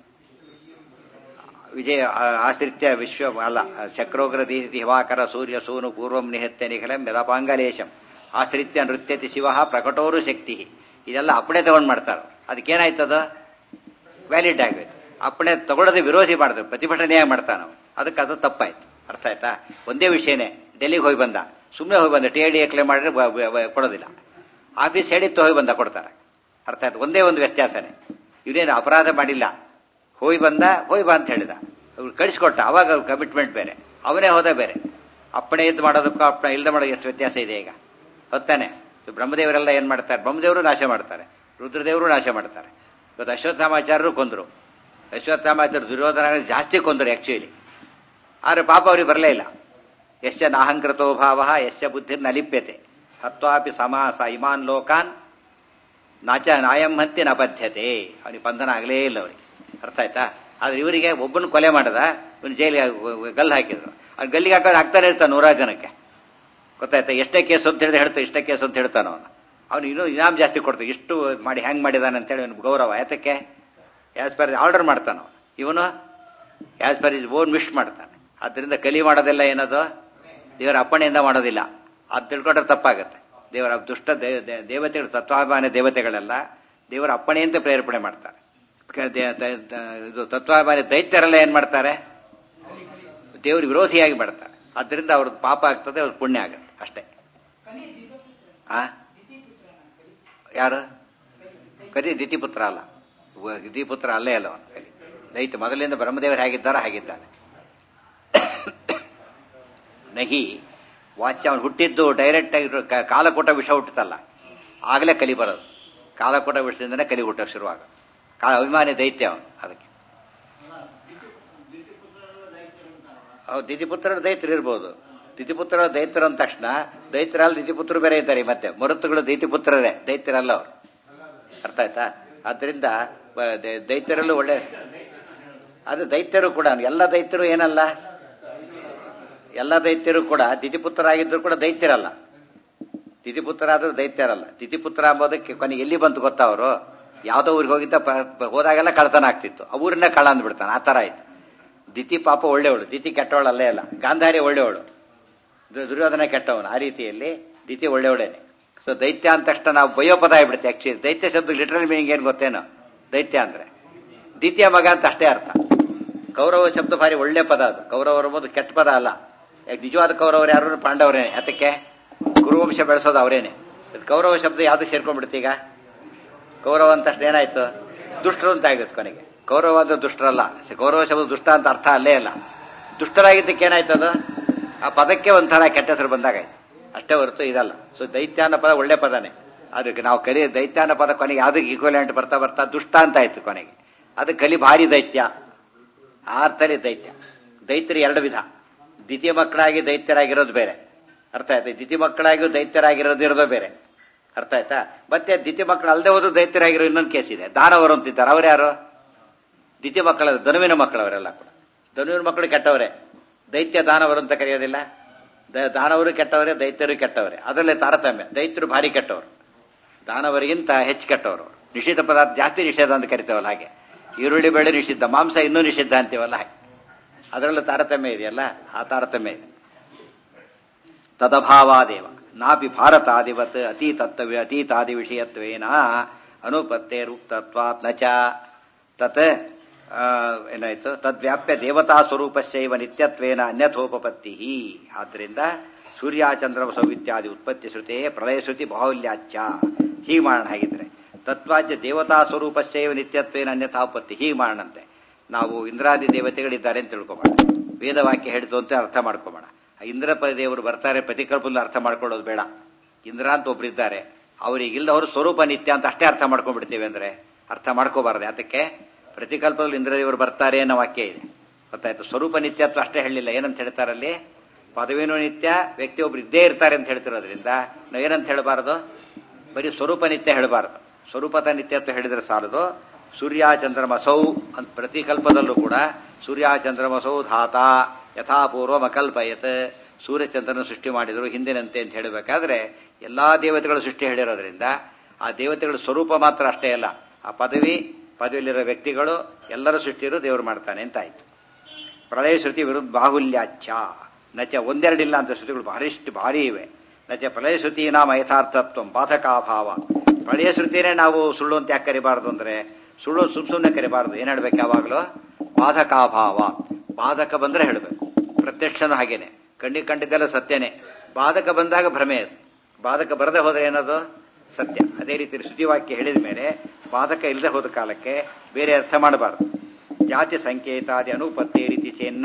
ವಿಜಯ ಆ- ಆಶ್ರಿತ್ಯ ವಿಶ್ವ ಅಲ್ಲ ಚಕ್ರೋಗ್ರ ದೀತಿ ಹಿವಾಕರ ಸೂರ್ಯ ಸೂನು ಪೂರ್ವಂ ನಿಹತ್ಯ ನಿಖಲಂ ಮೆದಪಾಂಗಲೇಶಂ ಆಶ್ರಿತ್ಯ ನೃತ್ಯತಿ ಶಿವ ಪ್ರಕಟೋರು ಶಕ್ತಿ ಇದೆಲ್ಲ ಅಪ್ಪಣೆ ತಗೊಂಡ್ ಮಾಡ್ತಾರ ಅದಕ್ಕೇನಾಯ್ತದ ವ್ಯಾಲಿಡ್ ಆಗೋಯ್ತು ಅಪ್ಪಣೆ ತಗೊಳ್ಳೋದೇ ವಿರೋಧಿ ಮಾಡಿದ್ರು ಪ್ರತಿಭಟನೆಯಾಗಿ ಮಾಡ್ತಾನ ನಾವು ಅದಕ್ಕೆ ಅದು ತಪ್ಪಾಯ್ತು ಅರ್ಥ ಆಯ್ತಾ ಒಂದೇ ವಿಷಯನೇ ಡೆಲ್ಲಿಗೆ ಹೋಗಿ ಬಂದ ಸುಮ್ಮನೆ ಹೋಗಿ ಬಂದ ಟಿ ಐ ಡಿ ಕ್ಲೇಮ್ ಮಾಡಿದ್ರೆ ಬ- ಬ- ಬ- ಕೊಡೋದಿಲ್ಲ ಆಫೀಸ್ ಹೇಳಿತ್ತು ಹೋಗಿ ಬಂದ ಕೊಡ್ತಾರೆ ಅರ್ಥ ಆಯ್ತು ಒಂದೇ ಒಂದು ವ್ಯತ್ಯಾಸನೇ ಇವನೇನು ಅಪರಾಧ ಮಾಡಿಲ್ಲ ಹೋಗಿ ಬಂದ ಹೋಗಿ ಬಾ ಅಂತ ಹೇಳಿದ ಅವ್ರು ಕಳಿಸ್ಕೊಟ್ಟ ಅವಾಗ ಕಮಿಟ್ಮೆಂಟ್ ಬೇರೆ ಅವನೇ ಹೋದ ಬೇರೆ ಅಪ್ಪಣೆ ಇದ್ದು ಮಾಡೋದಕ್ಕೂ ಅಪ್ಪಣೆ ಇಲ್ಲದೆ ಮಾಡೋದು ಎಷ್ಟು ವ್ಯತ್ಯಾಸ ಇದೆ ಈಗ ಹೊತ್ತಾನೆ ಬ್ರಹ್ಮದೇವರೆಲ್ಲ ಏನ್ ಮಾಡ್ತಾರೆ ಬ್ರಹ್ಮದೇವರು ನಾಶ ಮಾಡ್ತಾರೆ ರುದ್ರದೇವರು ನಾಶ ಮಾಡ್ತಾರೆ ಇವತ್ತು ಅಶ್ವತ್ಥಾಮಾಚಾರ್ಯರು ಕೊಂದ್ರು ಅಶ್ವತ್ಥಾಮಾಚಾರ್ಯ ದುರ್ಯೋಧನ ಜಾಸ್ತಿ ಕೊಂದರು ಆಕ್ಚುಲಿ ಆದ್ರೆ ಪಾಪ ಅವ್ರಿಗೆ ಬರಲೇ ಇಲ್ಲ ಯಶ್ಯ ನಾಹಂಕೃತೋ ಭಾವ ಯಶ್ಯ ಬುದ್ಧಿ ನಲಿಪ್ಯತೆ ಹತ್ವಾಪಿ ಸಮಾಸ ಇಮಾನ್ ಲೋಕಾನ್ ನಾಚ ನಾಯಂ ಹತ್ತಿ ನ ಬದ್ಧತೆ ಅವನಿಗೆ ಬಂಧನ ಆಗಲೇ ಇಲ್ಲ ಅವರಿಗೆ ಅರ್ಥ ಆಯ್ತಾ ಆದ್ರೆ ಇವರಿಗೆ ಒಬ್ಬನ ಕೊಲೆ ಮಾಡದ ಇವನು ಜೈಲಿಗೆ ಗಲ್ಲು ಹಾಕಿದ್ರು ಅವ್ನು ಗಲ್ಲಿಗೆ ಹಾಕೋದು ಆಗ್ತಾನೆ ಇರ್ತಾನೆ ನೂರಾರು ಜನಕ್ಕೆ ಗೊತ್ತಾಯ್ತಾ ಎಷ್ಟೇ ಕೇಸ್ ಅಂತ ಹೇಳಿದ್ರೆ ಹೇಳ್ತಾ ಇಷ್ಟೇ ಕೇಸ್ ಅಂತ ಹೇಳ್ತಾನ ಅವನು ಅವನು ಇನ್ನೂ ಇನಾಮ್ ಜಾಸ್ತಿ ಕೊಡ್ತಾನೆ ಇಷ್ಟು ಮಾಡಿ ಹೆಂಗ್ ಮಾಡಿದಾನೆ ಅಂತೇಳಿ ಅವನು ಗೌರವ ಯಾತಕ್ಕೆ ಆಸ್ ಪರ್ ಆರ್ಡರ್ ಮಾಡ್ತಾನ ಅವನು ಇವನು as per his own wish ಮಾಡ್ತಾನೆ ಆದ್ದರಿಂದ ಕಲಿ ಮಾಡೋದೆಲ್ಲ ಏನದು ದೇವರ ಅಪ್ಪಣೆಯಿಂದ ಮಾಡೋದಿಲ್ಲ ಅದು ತಿಳ್ಕೊಂಡ್ರೆ ತಪ್ಪಾಗುತ್ತೆ ದೇವರ ದುಷ್ಟ ದೇ- ದೇ- ದೇವತೆಗಳು ತತ್ವಾಭಿಮಾನ ದೇವತೆಗಳೆಲ್ಲ ದೇವರ ಅಪ್ಪಣೆಯಿಂದ ಪ್ರೇರೇಪಣೆ ಮಾಡ್ತಾರೆ ಕ- ದೇ- ದ- ದ- ಇದು ತತ್ವಾಭಿಮಾನಿ ದೈತ್ಯರೆಲ್ಲ ಏನ್ ಮಾಡ್ತಾರೆ ದೇವ್ರ ವಿರೋಧಿಯಾಗಿ ಮಾಡ್ತಾರೆ ಅದರಿಂದ ಅವ್ರದ್ದು ಪಾಪ ಆಗ್ತದೆ ಅವ್ರ ಪುಣ್ಯ ಆಗುತ್ತೆ ಅಷ್ಟೇ ಆ ಯಾರು ಕರಿ ದಿತಿಪುತ್ರ ಅಲ್ಲ ವ- ದಿತಿಪುತ್ರ ಅಲ್ಲೇ ಅಲ್ಲ ಅವನು ಕಲಿ ದೈತ್ಯ ಮೊದಲಿಂದ ಬ್ರಹ್ಮದೇವರು ಹೇಗಿದ್ದಾರ ಹಾಗಿದ್ದಾನೆ ನಹಿ ವಾಚ್ಯ ಅವನು ಹುಟ್ಟಿದ್ದು ಡೈರೆಕ್ಟ್ ಆಗಿ ಕ- ಕಾಲಕೂಟ ವಿಷ ಹುಟ್ಟುತ್ತಲ್ಲ ಆಗಲೇ ಕಲಿ ಬರೋದು ಕಾಲಕೂಟ ವಿಷದಿಂದನೇ ಕಲಿ ಹುಟ್ಟಕ್ಕೆ ಶುರುವಾಗ ಕಾಲ ಅಭಿಮಾನಿ ದೈತ್ಯ ಅವನು ಅದಕ್ಕೆ ಹೌದು ದಿತಿಪುತ್ರರು ದೈತ್ಯರು ಇರ್ಬೋದು ದಿತಿಪುತ್ರ ದೈತ್ಯರು ಅಂದ ತಕ್ಷಣ ದೈತ್ಯರಲ್ಲಿ ದಿತಿಪುತ್ರರು ಬೇರೆ ಇದ್ದಾರೆ ಮತ್ತೆ ಮರುತ್ತುಗಳು ದೈತ್ಯಪುತ್ರರೇ ದೈತ್ಯರಲ್ಲ ಅವರು ಅರ್ಥ ಆಯ್ತಾ ಆದ್ರಿಂದ ಬ- ದ- ದೈತ್ಯರಲ್ಲೂ ಒಳ್ಳೆ ಅದು ದೈತ್ಯರು ಕೂಡ ಎಲ್ಲ ದೈತ್ಯರು ಏನಲ್ಲ ಎಲ್ಲ ದೈತ್ಯರು ಕೂಡ ದಿತಿಪುತ್ರರಾಗಿದ್ರು ಕೂಡ ದೈತ್ಯರಲ್ಲ ದಿತಿಪುತ್ರರಾದ್ರೂ ದೈತ್ಯರಲ್ಲ ದಿತಿಪುತ್ರ ಅಂಬೋದಕ್ಕೆ ಕೊನೆಗೆ ಎಲ್ಲಿ ಬಂತು ಗೊತ್ತಾ ಅವರು ಯಾವ್ದೋ ಊರಿಗೆ ಹೋಗಿದ್ದ ಪ- ಪ- ಹೋದಾಗೆಲ್ಲ ಕಳ್ತನ ಆಗ್ತಿತ್ತು ಆ ಊರನ್ನ ಕಳ್ಳ ಅಂದ್ಬಿಡ್ತಾನೆ ಆ ತರ ಆಯ್ತು ದಿತಿ ಪಾಪ ಒಳ್ಳೆಯವಳು ದಿತಿ ಕೆಟ್ಟವಳು ಅಲ್ಲೇ ಅಲ್ಲ ಗಾಂಧಾರಿ ಒಳ್ಳೆಯವಳು ದು- ದುರ್ಯೋಧನ ಕೆಟ್ಟವನು ಆ ರೀತಿಯಲ್ಲಿ ದಿತಿ ಒಳ್ಳೆಯವಳೇನೆ ಸೊ ದೈತ್ಯ ಅಂದ ತಕ್ಷಣ ನಾವು ಬಯ್ಯೋ ಪದ ಆಗ್ಬಿಡುತ್ತೆ ಆಕ್ಚುಲಿ ದೈತ್ಯ ಶಬ್ದ ಲಿಟರಲ್ ಮೀನಿಂಗ್ ಏನ್ ಗೊತ್ತೇನೋ ದೈತ್ಯ ಅಂದ್ರೆ ದ್ವಿತೀಯ ಮಗ ಅಂತ ಅಷ್ಟೇ ಅರ್ಥ ಕೌರವ ಶಬ್ದ ಭಾರಿ ಒಳ್ಳೆ ಪದ ಅದು ಕೌರವರು ಎಂಬುದು ಕೆಟ್ಟ ಪದ ಅಲ್ಲ ಯಾಕೆ ನಿಜವಾದ ಕೌರವರು ಯಾರು ಪಾಂಡವರೇನೆ ಅದಕ್ಕೆ ಕುರುವಂಶ ಬೆಳೆಸೋದು ಅವರೇನೆ ಇದು ಕೌರವ ಶಬ್ದ ಯಾವ್ದು ಸೇರ್ಕೊಂಡ್ಬಿಡುತ್ತೆ ಈಗ ಕೌರವ ಅಂತ ತಕ್ಷಣ ಏನಾಯ್ತು ದುಷ್ಟರು ಅಂತ ಆಗುತ್ತೆ ಕೊನೆಗೆ ಕೌರವ ಅಂದ್ರೆ ದುಷ್ಟರಲ್ಲ ಕೌರವ ಶಬ್ದ ದುಷ್ಟ ಅಂತ ಅರ್ಥ ಅಲ್ಲೇ ಅಲ್ಲ ದುಷ್ಟರಾಗಿದ್ದಕ್ಕೆ ಏನಾಯ್ತು ಅದು ಆ ಪದಕ್ಕೆ ಒಂಥರ ಕೆಟ್ಟ ಹೆಸರು ಬಂದಾಗಾಯ್ತು ಅಷ್ಟೇ ಹೊರತು ಇದಲ್ಲ ಸೊ ದೈತ್ಯ ಅನ್ನೋ ಪದ ಒಳ್ಳೆ ಪದನೇ ಅದಕ್ಕೆ ನಾವು ಕಲಿ ದೈತ್ಯ ಅನ್ನೋ ಪದ ಕೊನೆಗೆ ಯಾವ್ದಕ್ಕೆ ಈಕ್ವಲೆಂಟ್ ಬರ್ತಾ ಬರ್ತಾ ದುಷ್ಟ ಅಂತ ಆಯ್ತು ಕೊನೆಗೆ ಅದು ಕಲಿ ಭಾರಿ ದೈತ್ಯ ಆ ಅರ್ಥದಲ್ಲಿ ದೈತ್ಯ ದೈತ್ಯರು ಎರಡು ವಿಧ ದ್ವಿತೀಯ ಮಕ್ಕಳಾಗಿ ದೈತ್ಯರಾಗಿರೋದು ಬೇರೆ ಅರ್ಥ ಆಯ್ತಾ ದ್ವಿತೀಯ ಮಕ್ಕಳಾಗಿ ದೈತ್ಯರಾಗಿರೋದು ಇರೋದು ಬೇರೆ ಅರ್ಥ ಆಯ್ತಾ ಮತ್ತೆ ದ್ವಿತೀಯ ಮಕ್ಕಳು ಅಲ್ಲದೆ ಹೋದ್ರು ದೈತ್ಯರಾಗಿರೋ ಇನ್ನೊಂದು ಕೇಸ್ ಇದೆ ದಾನವರು ಅಂತಿದ್ದಾರೆ ಅವ್ರು ಯಾರು ದ್ವಿತೀಯ ಮಕ್ಕಳ ಧನುವಿನ ಮಕ್ಕಳವರೆಲ್ಲ ಕೂಡ ಧನುವಿನ ಮಕ್ಕಳು ಕೆಟ್ಟವರೇ ದೈತ್ಯ ದಾನವರು ಅಂತ ಕರೆಯೋದಿಲ್ಲ ದ- ದಾನವರು ಕೆಟ್ಟವರೇ ದೈತ್ಯರು ಕೆಟ್ಟವರೇ ಅದರಲ್ಲೇ ತಾರತಮ್ಯ ದೈತ್ಯರು ಭಾರಿ ಕೆಟ್ಟವರು ದಾನವರಿಗಿಂತ ಹೆಚ್ಚು ಕೆಟ್ಟವರು ನಿಷಿದ್ಧ ಪದಾರ್ಥ ಜಾಸ್ತಿ ನಿಷೇಧ ಅಂತ ಕರಿತೇವಲ್ಲ ಹಾಗೆ ಈರುಳ್ಳಿ ಬೆಳೆ ನಿಷಿದ್ಧ ಮಾಂಸ ಇನ್ನೂ ನಿಷಿದ್ಧ ಅಂತೀವಲ್ಲ ಹಾಗೆ ಅದರಲ್ಲೂ ತಾರತಮ್ಯ ಇದೆಯಲ್ಲ ಆ ತಾರತಮ್ಯ ಇದೆ ತದಭಾವಾದೇವ ನಾಪಿ ಭಾರತಾದಿವತ್ ಅತೀತತ್ವ ಅತೀತಾದಿ ವಿಷಯತ್ವೇನ ಅನುಪತ್ತೇರುಕ್ತತ್ವಾತ್ ನಚ ತತ್ ಆ, ಏನಾಯ್ತು ತದ್ವ್ಯಾಪ್ಯ ದೇವತಾ ಸ್ವರೂಪಸ್ಯೈವ ನಿತ್ಯತ್ವೇನ ಅನ್ಯಥೋಪಪತ್ತಿ ಆದ್ರಿಂದ ಸೂರ್ಯ ಚಂದ್ರಮಸೌ ಇತ್ಯಾದಿ ಉತ್ಪತ್ತಿ ಶ್ರುತೆ ಪ್ರಳಯ ಶ್ರುತಿ ಬಾಹುಲ್ಯಾಚ್ಯ ಹೀಗೆ ಮಾಡೋಣ ಹಾಗಿದ್ರೆ ತತ್ವಾಜ್ಯ ದೇವತಾ ಸ್ವರೂಪಸ್ಯವ ನಿತ್ಯತ್ವೇನ ಅನ್ಯಥಾಪತ್ತಿ ಹೀಗೆ ಮಾಡೋಣಂತೆ ನಾವು ಇಂದ್ರಾದಿ ದೇವತೆಗಳಿದ್ದಾರೆ ಅಂತ ತಿಳ್ಕೊಬೋಣ ವೇದವಾಕ್ಯ ಹೇಳಿತು ಅಂತ ಅರ್ಥ ಮಾಡ್ಕೊಬೋಣ ಆ ಇಂದ್ರಪ ದೇವರು ಬರ್ತಾರೆ ಪ್ರತಿಕಲ್ಪದಲ್ಲಿ ಅರ್ಥ ಮಾಡ್ಕೊಳ್ಳೋದು ಬೇಡ ಇಂದ್ರ ಅಂತ ಒಬ್ರಿದ್ದಾರೆ ಅವರಿಗಿಲ್ದ ಅವರು ಸ್ವರೂಪ ನಿತ್ಯ ಅಂತ ಅಷ್ಟೇ ಅರ್ಥ ಮಾಡ್ಕೊಂಡ್ಬಿಡ್ತೀವಿ ಅಂದ್ರೆ ಅರ್ಥ ಮಾಡ್ಕೋಬಾರ್ದು ಅದಕ್ಕೆ ಪ್ರತಿಕಲ್ಪದಲ್ಲಿ ಇಂದ್ರದೇವರು ಬರ್ತಾರೆ ಅನ್ನೋ ವಾಕ್ಯ ಇದೆ ಗೊತ್ತಾಯ್ತು ಸ್ವರೂಪ ನಿತ್ಯತ್ವ ಅಷ್ಟೇ ಹೇಳಿಲ್ಲ ಏನಂತ ಹೇಳ್ತಾರಲ್ಲಿ ಪದವಿನೂ ನಿತ್ಯ ವ್ಯಕ್ತಿ ಒಬ್ರು ಇದ್ದೇ ಇರ್ತಾರೆ ಅಂತ ಹೇಳ್ತಿರೋದ್ರಿಂದ ನಾವು ಏನಂತ ಹೇಳಬಾರದು ಬರೀ ಸ್ವರೂಪ ನಿತ್ಯ ಹೇಳಬಾರದು ಸ್ವರೂಪತ ನಿತ್ಯತ್ವ ಹೇಳಿದ್ರೆ ಸಾಲದು ಸೂರ್ಯ ಚಂದ್ರಮಸೌ ಅಂತ ಪ್ರತಿಕಲ್ಪದಲ್ಲೂ ಕೂಡ ಸೂರ್ಯ ಚಂದ್ರಮಸೌ ಧಾತ ಯಥಾಪೂರ್ವ ಮಕಲ್ಪಯತ್ ಸೂರ್ಯಚಂದ್ರನ ಸೃಷ್ಟಿ ಮಾಡಿದ್ರು ಹಿಂದಿನಂತೆ ಅಂತ ಹೇಳಬೇಕಾದ್ರೆ ಎಲ್ಲಾ ದೇವತೆಗಳ ಸೃಷ್ಟಿ ಹೇಳಿರೋದ್ರಿಂದ ಆ ದೇವತೆಗಳ ಸ್ವರೂಪ ಮಾತ್ರ ಅಷ್ಟೇ ಅಲ್ಲ ಆ ಪದವಿ ಪದವಿಯಲ್ಲಿರೋ ವ್ಯಕ್ತಿಗಳು ಎಲ್ಲರ ಸೃಷ್ಟಿಯರು ದೇವರು ಮಾಡ್ತಾನೆ ಅಂತ ಆಯ್ತು ಪ್ರಳಯ ಶ್ರುತಿ ವಿರುದ್ಧ ಬಾಹುಲ್ಯಾಚ್ಛ ನಚ ಒಂದೆರಡಿಲ್ಲ ಅಂತ ಶ್ರುತಿಗಳು ಭಾರಿಷ್ಟು ಭಾರಿ ಇವೆ ನಚ ಪ್ರಳಯ ಶ್ರುತಿ ನಾಮ ಯಥಾರ್ಥತ್ವ ಬಾಧಕಾಭಾವ ಪ್ರಳಯ ಶ್ರುತಿನೇ ನಾವು ಸುಳ್ಳು ಅಂತ ಯಾಕೆ ಕರಿಬಾರದು ಅಂದ್ರೆ ಸುಳ್ಳು ಸುಮ್ ಸುಮ್ಮನೆ ಕರಿಬಾರದು ಏನ್ ಹೇಳ್ಬೇಕು ಯಾವಾಗಲೂ ಬಾಧಕಾಭಾವ ಬಾಧಕ ಬಂದ್ರೆ ಹೇಳಬೇಕು ಪ್ರತ್ಯಕ್ಷನೂ ಹಾಗೇನೆ ಕಣ್ಣಿಗೆ ಕಂಡಿದ್ದೆಲ್ಲ ಸತ್ಯನೇ ಬಾಧಕ ಬಂದಾಗ ಭ್ರಮೆ ಅದು ಬಾಧಕ ಬರದೆ ಹೋದ್ರೆ ಏನದು ಸತ್ಯ ಅದೇ ರೀತಿ ಶ್ರುತಿವಾಕ್ಯ ಹೇಳಿದ ಮೇಲೆ ಬಾಧಕ ಇಲ್ಲದೆ ಹೋದ ಕಾಲಕ್ಕೆ ಬೇರೆ ಅರ್ಥ ಮಾಡಬಾರದು ಜಾತಿ ಸಂಕೇತಾದಿ ಅನುಪತ್ತೇ ರೀತಿ ಚೆನ್ನ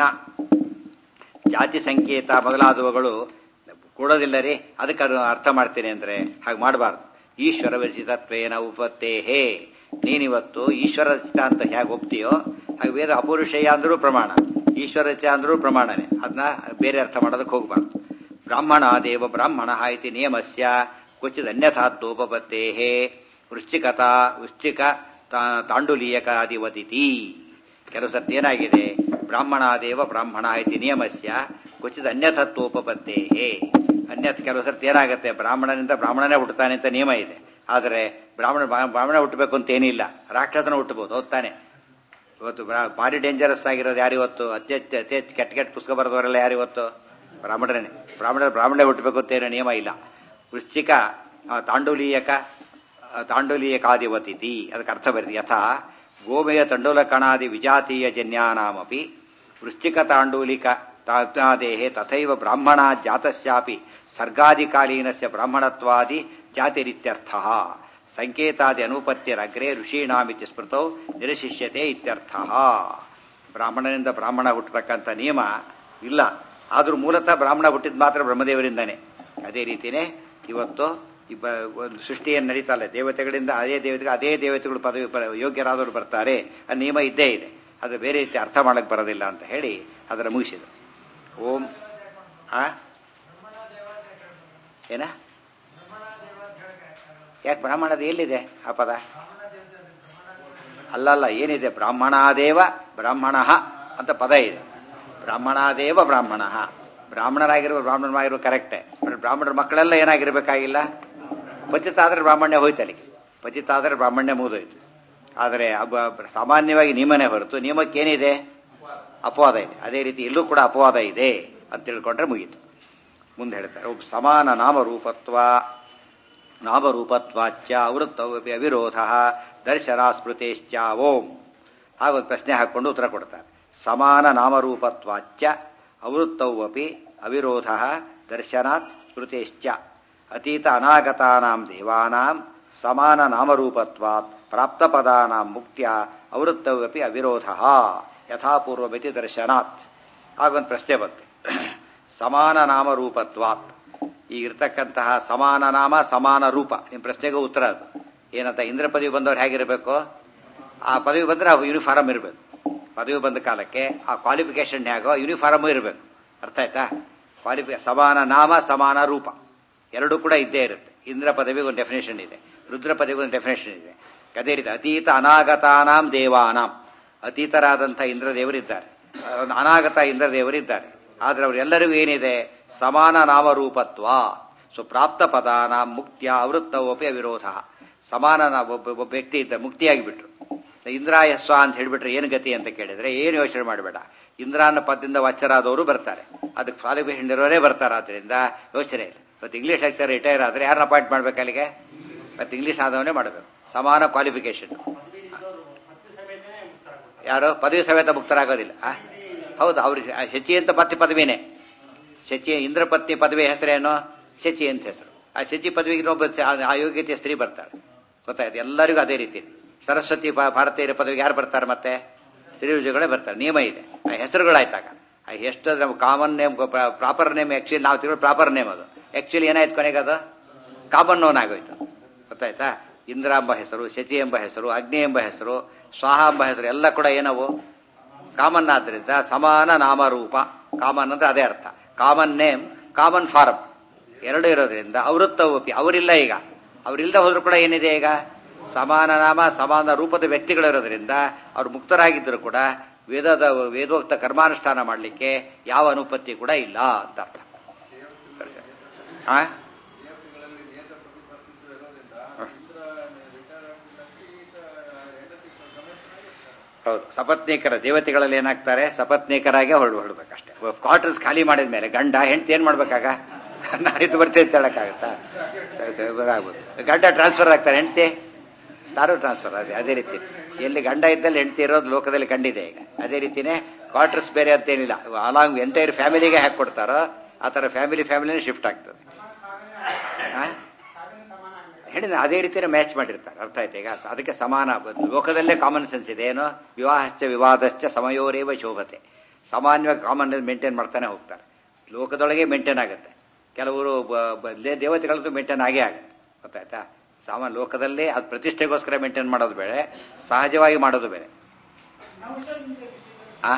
ಜಾತಿ ಸಂಕೇತ ಮೊದಲಾದವುಗಳು ಕೊಡೋದಿಲ್ಲ ರೀ ಅದಕ್ಕೆ ಅದು ಅರ್ಥ ಮಾಡ್ತೀನಿ ಅಂದ್ರೆ ಹಾಗೆ ಮಾಡಬಾರ್ದು ಈಶ್ವರ ವಿರಚಿತತ್ವೇನ ಉಪತ್ತೇ ಹೇ ನೀನಿವತ್ತು ಈಶ್ವರ ರಚಿತ ಅಂತ ಹೇಗೆ ಒಪ್ತೀಯೋ ಹಾಗೆ ವೇದ ಅಪುರುಷೇಯ ಅಂದ್ರೂ ಪ್ರಮಾಣ ಈಶ್ವರ ರಚ ಅಂದ್ರೂ ಪ್ರಮಾಣನೇ ಅದನ್ನ ಬೇರೆ ಅರ್ಥ ಮಾಡೋದಕ್ಕೆ ಹೋಗಬಾರ್ದು ಬ್ರಾಹ್ಮಣ ದೇವ ಬ್ರಾಹ್ಮಣ ಇತಿ ನಿಯಮಸ್ಯ ಕ್ವಚಿತ್ ಅನ್ಯಥಾತ್ವೋಪತ್ತೇ ವೃಶ್ಚಿಕತ ವೃಶ್ಚಿಕ ತಾಂಡುಲೀಯಕಾದಿವದಿತಿ ಕೆಲವು ಸರ್ತಿ ಏನಾಗಿದೆ ಬ್ರಾಹ್ಮಣ ದೇವ ಬ್ರಾಹ್ಮಣ ಇತಿ ನಿಯಮಸ್ಯ ಕ್ವಚಿತ್ ಅನ್ಯಥತ್ವೋಪತ್ತೇ ಅನ್ಯತ್ ಕೆಲವು ಸರ್ತಿ ಏನಾಗುತ್ತೆ ಬ್ರಾಹ್ಮಣನಿಂದ ಬ್ರಾಹ್ಮಣನೇ ಹುಟ್ಟುತ್ತಾನೆ ಅಂತ ನಿಯಮ ಇದೆ ಆದರೆ ಬ್ರಾಹ್ಮಣ ಬ್ರಾಹ್ಮಣ ಹುಟ್ಟಬೇಕು ಅಂತ ಏನಿಲ್ಲ ರಾಕ್ಷಸನ ಹುಟ್ಟಬಹುದು ಹೋಗ್ತಾನೆ ಇವತ್ತು ಭಾರಿ ಡೇಂಜರಸ್ ಆಗಿರೋದು ಯಾರು ಇವತ್ತು ಅತ್ಯಂತ ಅತಿ ಹೆಚ್ಚು ಕೆಟ್ಟ ಕೆಟ್ಟ ಪುಸ್ತಕ ಬರೆದವರೆಲ್ಲ ಯಾರು ಇವತ್ತು ಬ್ರಾಹ್ಮಣನೇ ಬ್ರಾಹ್ಮಣ ಬ್ರಾಹ್ಮಣೇ ಹುಟ್ಟಬೇಕು ಅಂತ ಏನೋ ನಿಯಮ ಇಲ್ಲ ವೃಶ್ಚಿಕ ತಾಂಡೂಲೀಯಕ ತಾಂಡೂಲೀಯಕಾದಿವತಿಥಿ ಅದಕ್ಕೆ ಅರ್ಥ ಬರೀತಿ ಯಥಾ ಗೋಮಯ ತಂಡೂಲಕಣಾದಿ ವಿಜಾತೀಯ ಜನ್ಯಾನಾಮಪಿ ವೃಶ್ಚಿಕ ತಾಂಡೂಲಿಕ ತಾದೇಹೆ ತಥೈವ ಬ್ರಾಹ್ಮಣ ಜಾತಸ್ಯಾಪಿ ಸರ್ಗಾದಿಕಾಲೀನಸ್ಯ ಬ್ರಾಹ್ಮಣತ್ವಾದಿ ಜಾತಿರಿತ್ಯರ್ಥ ಸಂಕೇತಾದಿ ಅನುಪತ್ಯರಗ್ರೆ ಋಷೀಣಾಮಿತಿ ಸ್ಮೃತೌ ನಿರಶಿಷ್ಯತೆ ಇತ್ಯರ್ಥ ಬ್ರಾಹ್ಮಣನಿಂದ ಬ್ರಾಹ್ಮಣ ಹುಟ್ಟತಕ್ಕಂಥ ನಿಯಮ ಇಲ್ಲ ಆದ್ರೂ ಮೂಲತಃ ಬ್ರಾಹ್ಮಣ ಹುಟ್ಟಿದ ಮಾತ್ರ ಬ್ರಹ್ಮದೇವರಿಂದಾನೆ ಅದೇ ರೀತಿನೇ ಇವತ್ತು ಇಬ್ಬ ಒಂದು ಸೃಷ್ಟಿಯನ್ನು ನಡೀತಲ್ಲ ದೇವತೆಗಳಿಂದ ಅದೇ ದೇವತೆಗಳು ಅದೇ ದೇವತೆಗಳು ಪದವಿ ಯೋಗ್ಯರಾದವರು ಬರ್ತಾರೆ ಆ ನಿಯಮ ಇದ್ದೇ ಇದೆ ಅದು ಬೇರೆ ರೀತಿ ಅರ್ಥ ಮಾಡಕ್ ಬರೋದಿಲ್ಲ ಅಂತ ಹೇಳಿ ಅದರ ಮುಗಿಸಿದ್ರು ಓಂ ಆ ಏನ ಯಾಕೆ ಬ್ರಾಹ್ಮಣದ ಎಲ್ಲಿದೆ ಆ ಪದ ಅಲ್ಲಲ್ಲ ಏನಿದೆ ಬ್ರಾಹ್ಮಣಾದೇವ ಬ್ರಾಹ್ಮಣ ಅಂತ ಪದ ಇದೆ ಬ್ರಾಹ್ಮಣಾದೇವ ಬ್ರಾಹ್ಮಣ ಬ್ರಾಹ್ಮಣರಾಗಿರುವ ಬ್ರಾಹ್ಮಣರಾಗಿರುವ ಕರೆಕ್ಟೇ ಬ್ರಾಹ್ಮಣರ ಮಕ್ಕಳೆಲ್ಲ ಏನಾಗಿರ್ಬೇಕಾಗಿಲ್ಲ ಪಚಿತ ಆದ್ರೆ ಬ್ರಾಹ್ಮಣ್ಯ ಹೋಯ್ತು ಅಲ್ಲಿಗೆ ಪಚಿತ ಆದ್ರೆ ಬ್ರಾಹ್ಮಣ್ಯ ಮುಗಿದೋಯ್ತು ಆದರೆ ಸಾಮಾನ್ಯವಾಗಿ ನಿಯಮನೇ ಹೊರತು ನಿಯಮಕ್ಕೇನಿದೆ ಅಪವಾದ ಇದೆ ಅದೇ ರೀತಿ ಇಲ್ಲೂ ಕೂಡ ಅಪವಾದ ಇದೆ ಅಂತ ತಿಳ್ಕೊಂಡ್ರೆ ಮುಗೀತು ಮುಂದೆ ಹೇಳ್ತಾರೆ ಸಮಾನ ನಾಮರೂಪತ್ವ ನಾಮರೂಪತ್ವಾಚ್ಚ ಅವೃತ್ತವಪಿ ಅವಿರೋಧ ದರ್ಶನ ಸ್ಮೃತೇಶ್ಚ ಓಂ ಹಾಗೊಂದು ಪ್ರಶ್ನೆ ಹಾಕೊಂಡು ಉತ್ತರ ಕೊಡ್ತಾರೆ ಸಮಾನ ನಾಮರೂಪತ್ವಾಚ್ಚ ಅವೃತ್ತವಪಿ ಅವಿರೋಧ ದರ್ಶನಾತ್ ಸ್ಮೃತೇಶ್ಚ ಅತೀತ ಅನಾಗತಾನಾಂ ದೇವಾನಾಂ ಸಮಾನ ನಾಮರೂಪತ್ವಾತ್ ಪ್ರಾಪ್ತಪದಾನಾಂ ಮುಕ್ತ್ಯ ಅವೃತ್ತವಪಿ ಅವಿರೋಧ ಯಥಾಪೂರ್ವಮಿತಿ ದರ್ಶನಾತ್ ಹಾಗೊಂದು ಪ್ರಶ್ನೆ ಬಂತು ಸಮಾನ ನಾಮರೂಪತ್ವಾತ್ ಈಗ ಇರ್ತಕ್ಕಂತಹ ಸಮಾನ ನಾಮ ಸಮಾನ ರೂಪ ನಿಮ್ಮ ಪ್ರಶ್ನೆಗೂ ಉತ್ತರ ಅದು ಏನಂತ ಇಂದ್ರ ಪದವಿ ಬಂದವ್ರು ಹೇಗಿರಬೇಕು ಆ ಪದವಿ ಬಂದ್ರೆ ಯೂನಿಫಾರ್ಮ್ ಇರಬೇಕು ಪದವಿ ಬಂದ ಕಾಲಕ್ಕೆ ಆ ಕ್ವಾಲಿಫಿಕೇಶನ್ ಹೇಗೋ ಯೂನಿಫಾರ್ಮ್ ಇರಬೇಕು ಅರ್ಥ ಆಯ್ತಾ ಕ್ವಾಲಿಫಿ ಸಮಾನ ನಾಮ ಸಮಾನ ರೂಪ ಎರಡೂ ಕೂಡ ಇದ್ದೇ ಇರುತ್ತೆ ಇಂದ್ರ ಪದವಿಗೆ ಒಂದು ಡೆಫಿನೇಷನ್ ಇದೆ ರುದ್ರ ಪದವಿಗೆ ಒಂದು ಡೆಫಿನೇಷನ್ ಇದೆ ಅದೇ ರೀತಿ ಅತೀತ ಅನಾಗತಾನಾಂ ದೇವಾನಾಂ ಅತೀತರಾದಂಥ ಇಂದ್ರ ದೇವರಿದ್ದಾರೆ ಅನಾಗತ ಇಂದ್ರ ದೇವರಿದ್ದಾರೆ ಆದ್ರೆ ಅವರೆಲ್ಲರಿಗೂ ಏನಿದೆ ಸಮಾನ ನಾಮರೂಪತ್ವ ಸೊ ಪ್ರಾಪ್ತ ಪದಾನ ಮುಕ್ತಿಯ ಅವೃತ್ತವಪಿ ಅವಿರೋಧ ಸಮಾನ ಒಬ್ಬ ವ್ಯಕ್ತಿ ಇದ್ದ ಮುಕ್ತಿಯಾಗಿಬಿಟ್ರು ಇಂದ್ರಾಯಸ್ವ ಅಂತ ಹೇಳ್ಬಿಟ್ರೆ ಏನು ಗತಿ ಅಂತ ಕೇಳಿದ್ರೆ ಏನು ಯೋಚನೆ ಮಾಡಬೇಡ ಇಂದ್ರಾನ ಪದದಿಂದ ವಾಚರಾದವರು ಬರ್ತಾರೆ ಅದಕ್ಕೆ ಕ್ವಾಲಿಫಿಕೇಶನ್ ಇರೋರೇ ಬರ್ತಾರೆ ಆದ್ರಿಂದ ಯೋಚನೆ ಇಲ್ಲ ಇವತ್ತು ಇಂಗ್ಲಿಷ್ ಲೆಕ್ಚರ್ ರಿಟೈರ್ ಆದ್ರೆ ಯಾರನ್ನ ಅಪಾಯಿಂಟ್ ಮಾಡ್ಬೇಕು ಅಲ್ಲಿಗೆ ಮತ್ತೆ ಇಂಗ್ಲಿಷ್ ಆದವನೇ ಮಾಡಬೇಕು ಸಮಾನ ಕ್ವಾಲಿಫಿಕೇಶನ್ ಯಾರು ಪದವಿ ಸಮೇತ ಮುಕ್ತರಾಗೋದಿಲ್ಲ ಹೌದು ಅವ್ರಿಗೆ ಹೆಚ್ಚಿಗೆ ಅಂತ ಮತ್ತೆ ಪದವಿನೇ ಶಚಿ ಇಂದ್ರಪತ್ನಿ ಪದವಿ ಹೆಸರೇನು ಶಚಿ ಅಂತ ಹೆಸರು ಆ ಶಚಿ ಪದವಿಗೆ ಇನ್ನೊಬ್ಬ ಚ- ಆ- ಆ ಯೋಗ್ಯತೆಯ ಸ್ತ್ರೀ ಬರ್ತಾಳೆ ಗೊತ್ತಾಯ್ತು ಎಲ್ಲರಿಗೂ ಅದೇ ರೀತಿ ಸರಸ್ವತಿ ಭಾ- ಭಾರತೀಯರ ಪದವಿಗೆ ಯಾರು ಬರ್ತಾರೆ ಮತ್ತೆ ಸ್ತ್ರೀ ವಿಜಯಗಳೇ ಬರ್ತಾರೆ ನಿಯಮ ಇದೆ ಆ ಹೆಸರುಗಳಾಯ್ತಾಗ ಆ ಎಷ್ಟು ನಮ್ಮ common name proper name actually ನಾವು ತಿಳ್ಕೊಂಡು ಪ್ರಾಪರ್ ನೇಮ್ ಅದು ಆಕ್ಚುಲಿ ಏನಾಯ್ತು ಕೊನೆಗೆ ಅದು ಕಾಮನ್ ನೋನ್ ಆಗೋಯ್ತು ಗೊತ್ತಾಯ್ತಾ ಇಂದ್ರ ಎಂಬ ಹೆಸರು ಶಚಿ ಎಂಬ ಹೆಸರು ಅಗ್ನಿ ಎಂಬ ಹೆಸರು ಸ್ವಾಹ ಎಂಬ ಹೆಸರು ಎಲ್ಲ ಕೂಡ ಏನವು ಕಾಮನ್ ಆದ್ರಿಂದ ಸಮಾನ ನಾಮರೂಪ ಕಾಮನ್ ಅಂದ್ರೆ ಅದೇ ಅರ್ಥ ಕಾಮನ್ ನೇಮ್ ಕಾಮನ್ ಫಾರಂ ಎರಡು ಇರೋದ್ರಿಂದ ಅವೃತ್ತ ಒಪ್ಪಿ ಅವರಿಲ್ಲ ಈಗ ಅವರಿಲ್ಲದ ಹೋದ್ರು ಕೂಡ ಏನಿದೆ ಈಗ ಸಮಾನ ನಾಮ ಸಮಾನ ರೂಪದ ವ್ಯಕ್ತಿಗಳಿರೋದ್ರಿಂದ ಅವ್ರು ಮುಕ್ತರಾಗಿದ್ದರೂ ಕೂಡ ವೇದದ ವೇದೋಕ್ತ ಕರ್ಮಾನುಷ್ಠಾನ ಮಾಡಲಿಕ್ಕೆ ಯಾವ ಅನುಪತ್ತಿ ಕೂಡ ಇಲ್ಲ ಅಂತ ಅರ್ಥ ಆ? ಹೌದು ಸಪತ್ನೀಕರ ದೇವತೆಗಳಲ್ಲಿ ಏನಾಗ್ತಾರೆ ಸಪತ್ನೀಕರಾಗೆ ಹೊರಡು ಹೊರಡ್ಬೇಕಷ್ಟೇ ಕ್ವಾರ್ಟರ್ಸ್ ಖಾಲಿ ಮಾಡಿದ ಮೇಲೆ ಗಂಡ ಹೆಂಡತಿ ಏನ್ ಮಾಡ್ಬೇಕಾಗ ನಾನಿದ್ದು ಬರ್ತೀನಿ ಅಂತ ಹೇಳಕ್ಕಾಗತ್ತಾ ಸರಿ, ಸರಿ, ಬರಾಗ್ಬೋದು. ಗಂಡ ಟ್ರಾನ್ಸ್ಫರ್ ಆಗ್ತಾರೆ ಹೆಂಡತಿ ಯಾರು ಟ್ರಾನ್ಸ್ಫರ್ ಅದೇ ಅದೇ ರೀತಿ ಎಲ್ಲಿ ಗಂಡ ಇದ್ದಲ್ಲಿ ಹೆಂಡತಿ ಇರೋದು ಲೋಕದಲ್ಲಿ ಕಂಡಿದೆ ಈಗ ಅದೇ ರೀತಿನೇ ಕ್ವಾರ್ಟರ್ಸ್ ಬೇರೆ ಅಂತೇನಿಲ್ಲ ಅಲಾಂಗ್ ಎಂಟೈರ್ ಫ್ಯಾಮಿಲಿಗೆ ಹಾಕಿ ಕೊಡ್ತಾರೋ ಆ ಥರ ಫ್ಯಾಮಿಲಿ ಫ್ಯಾಮಿಲಿನೇ ಶಿಫ್ಟ್ ಆಗ್ತದೆ ಆ? ಹೇಳಿದ ಅದೇ ರೀತಿಯೇ ಮ್ಯಾಚ್ ಮಾಡಿರ್ತಾರೆ ಅರ್ಥ ಆಯ್ತು ಈಗ ಅದಕ್ಕೆ ಸಮಾನ ಲೋಕದಲ್ಲೇ ಕಾಮನ್ ಸೆನ್ಸ್ ಇದೆ ಏನು ವಿವಾಹಶ್ಚ ವಿವಾದಶ್ಚ ಸಮಯೋರೇವ ಶೋಭತೆ ಸಾಮಾನ್ಯವಾಗಿ ಕಾಮನ್ ಮೇಂಟೈನ್ ಮಾಡ್ತಾನೆ ಹೋಗ್ತಾರೆ ಲೋಕದೊಳಗೆ ಮೇಂಟೈನ್ ಆಗುತ್ತೆ ಕೆಲವರು ಬ- ಬ- ದೇ- ದೇವತೆಗಳದ್ದು ಮೇಂಟೈನ್ ಆಗೇ ಆಗುತ್ತೆ ಗೊತ್ತಾಯ್ತಾ ಸಾಮಾನ್ಯ ಲೋಕದಲ್ಲೇ ಅದು ಪ್ರತಿಷ್ಠೆಗೋಸ್ಕರ ಮೇಂಟೈನ್ ಮಾಡೋದು ಬೇರೆ ಸಹಜವಾಗಿ ಮಾಡೋದು ಬೇರೆ ಆ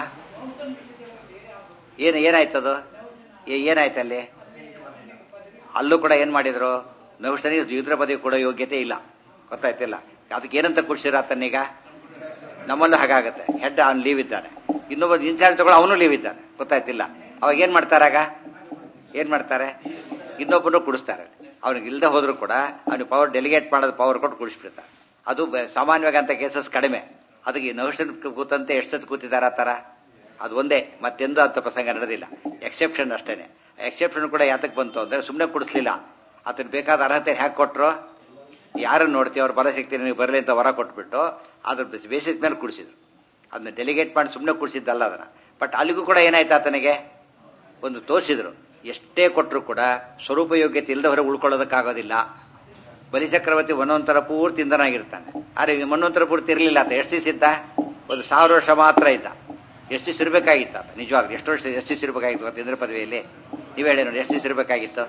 ಏನು ಏನಾಯ್ತದು ಏ- ಏನಾಯ್ತಲ್ಲಿ ಅಲ್ಲೂ ಕೂಡ ಏನ್ ಮಾಡಿದ್ರು ನಹುಷನಿಗೆ ಯುದ್ರ ಪದವಿ ಕೊಡೋ ಯೋಗ್ಯತೆ ಇಲ್ಲ ಗೊತ್ತಾಯ್ತಿಲ್ಲ ಅದಕ್ಕೆ ಏನಂತ ಕೂಡ್ಸಿರ ಆತನೀಗ ನಮ್ಮಲ್ಲೂ ಹಾಗಾಗತ್ತೆ ಹೆಡ್ ಆನ್ ಲೀವ್ ಇದ್ದಾನೆ ಇನ್ನೊಬ್ಬ ಇನ್ಚಾರ್ಜ್ ತಗೊಳ್ಳೋ ಅವನು ಲೀವ್ ಇದ್ದಾನೆ ಗೊತ್ತಾಯ್ತಿಲ್ಲ ಅವಾಗ ಏನ್ ಮಾಡ್ತಾರಾಗ ಏನ್ ಮಾಡ್ತಾರೆ ಇನ್ನೊಬ್ಬನು ಕುಡಿಸ್ತಾರೆ ಅವ್ನಿಗೆ ಇಲ್ದೆ ಹೋದ್ರು ಕೂಡ ಅವ್ನಿಗೆ ಪವರ್ ಡೆಲಿಗೇಟ್ ಮಾಡೋದು ಪವರ್ ಕೊಟ್ಟು ಕುಡಿಸ್ಬಿಡ್ತಾರೆ ಅದು ಬ- ಸಾಮಾನ್ಯವಾಗಿ ಅಂತ ಕೇಸಸ್ ಕಡಿಮೆ ಅದಕ್ಕೆ ನಹುಷನ್ ಕೂತಂತೆ ಎಷ್ಟು ಸತಿ ಕೂತಿದ್ದಾರೆ ಆ ಥರ ಅದು ಒಂದೇ ಮತ್ತೆಂದೂ ಅಂತ ಪ್ರಸಂಗ ನಡೆದಿಲ್ಲ ಎಕ್ಸೆಪ್ಷನ್ ಅಷ್ಟೇನೆ ಎಕ್ಸೆಪ್ಷನ್ ಕೂಡ ಯಾತಕ್ಕೆ ಬಂತು ಅಂದ್ರೆ ಸುಮ್ಮನೆ ಕುಡಿಸ್ಲಿಲ್ಲ ಅದನ್ನ ಬೇಕಾದ ಅರ್ಹತೆ ಹ್ಯಾಕ್ ಕೊಟ್ರು ಯಾರನ್ನ ನೋಡ್ತೀವಿ ಅವ್ರ ಬಲ ಶಕ್ತಿ ನೀವು ಬರಲಿ ಅಂತ ವರ ಕೊಟ್ಬಿಟ್ಟು ಅದ್ರ ಬೇಸಿಸ್ ಮೇಲೆ ಕುಡಿಸಿದ್ರು ಅದನ್ನ ಡೆಲಿಗೇಟ್ ಮಾಡಿ ಸುಮ್ಮನೆ ಕುಡಿಸಿದ್ದಲ್ಲ ಅದನ್ನ ಬಟ್ ಅಲ್ಲಿಗೂ ಕೂಡ ಏನಾಯ್ತು ಆತನಿಗೆ ಒಂದು ತೋರಿಸಿದ್ರು ಎಷ್ಟೇ ಕೊಟ್ಟರು ಕೂಡ ಸ್ವರೂಪ ಯೋಗ್ಯತೆ ಇಲ್ಲದ ಹೊರಗೆ ಉಳ್ಕೊಳ್ಳೋದಕ್ಕಾಗೋದಿಲ್ಲ ಬಲಿಚಕ್ರವರ್ತಿ ಒಂದೊಂಥರ ಪೂರ್ತಿ ಇಂಧನಾಗಿರ್ತಾನೆ ಆದ್ರೆ ಇವ್ನು ಮನ್ನೊಂಥರ ಪೂರ್ತಿ ಇರಲಿಲ್ಲ ಆತ ಎಷ್ಟು ದಿವಸ ಇದ್ದ ಒಂದು ಸಾವಿರ ವರ್ಷ ಮಾತ್ರ ಇದ್ದ ಎಷ್ಟು ದಿವಸ ಇರಬೇಕಾಗಿತ್ತು ಆತ ನಿಜವಾಗ್ಲೂ ಎಷ್ಟು ವರ್ಷ ಎಷ್ಟು ದಿವಸ ಇರಬೇಕಾಗಿತ್ತು ಇವತ್ತು ಇಂದ್ರ ಪದವಿಯಲ್ಲಿ ನೀವು ಹೇಳಿ ನೋಡಿ ಎಷ್ಟು ದಿವಸ ಇರಬೇಕಾಗಿತ್ತು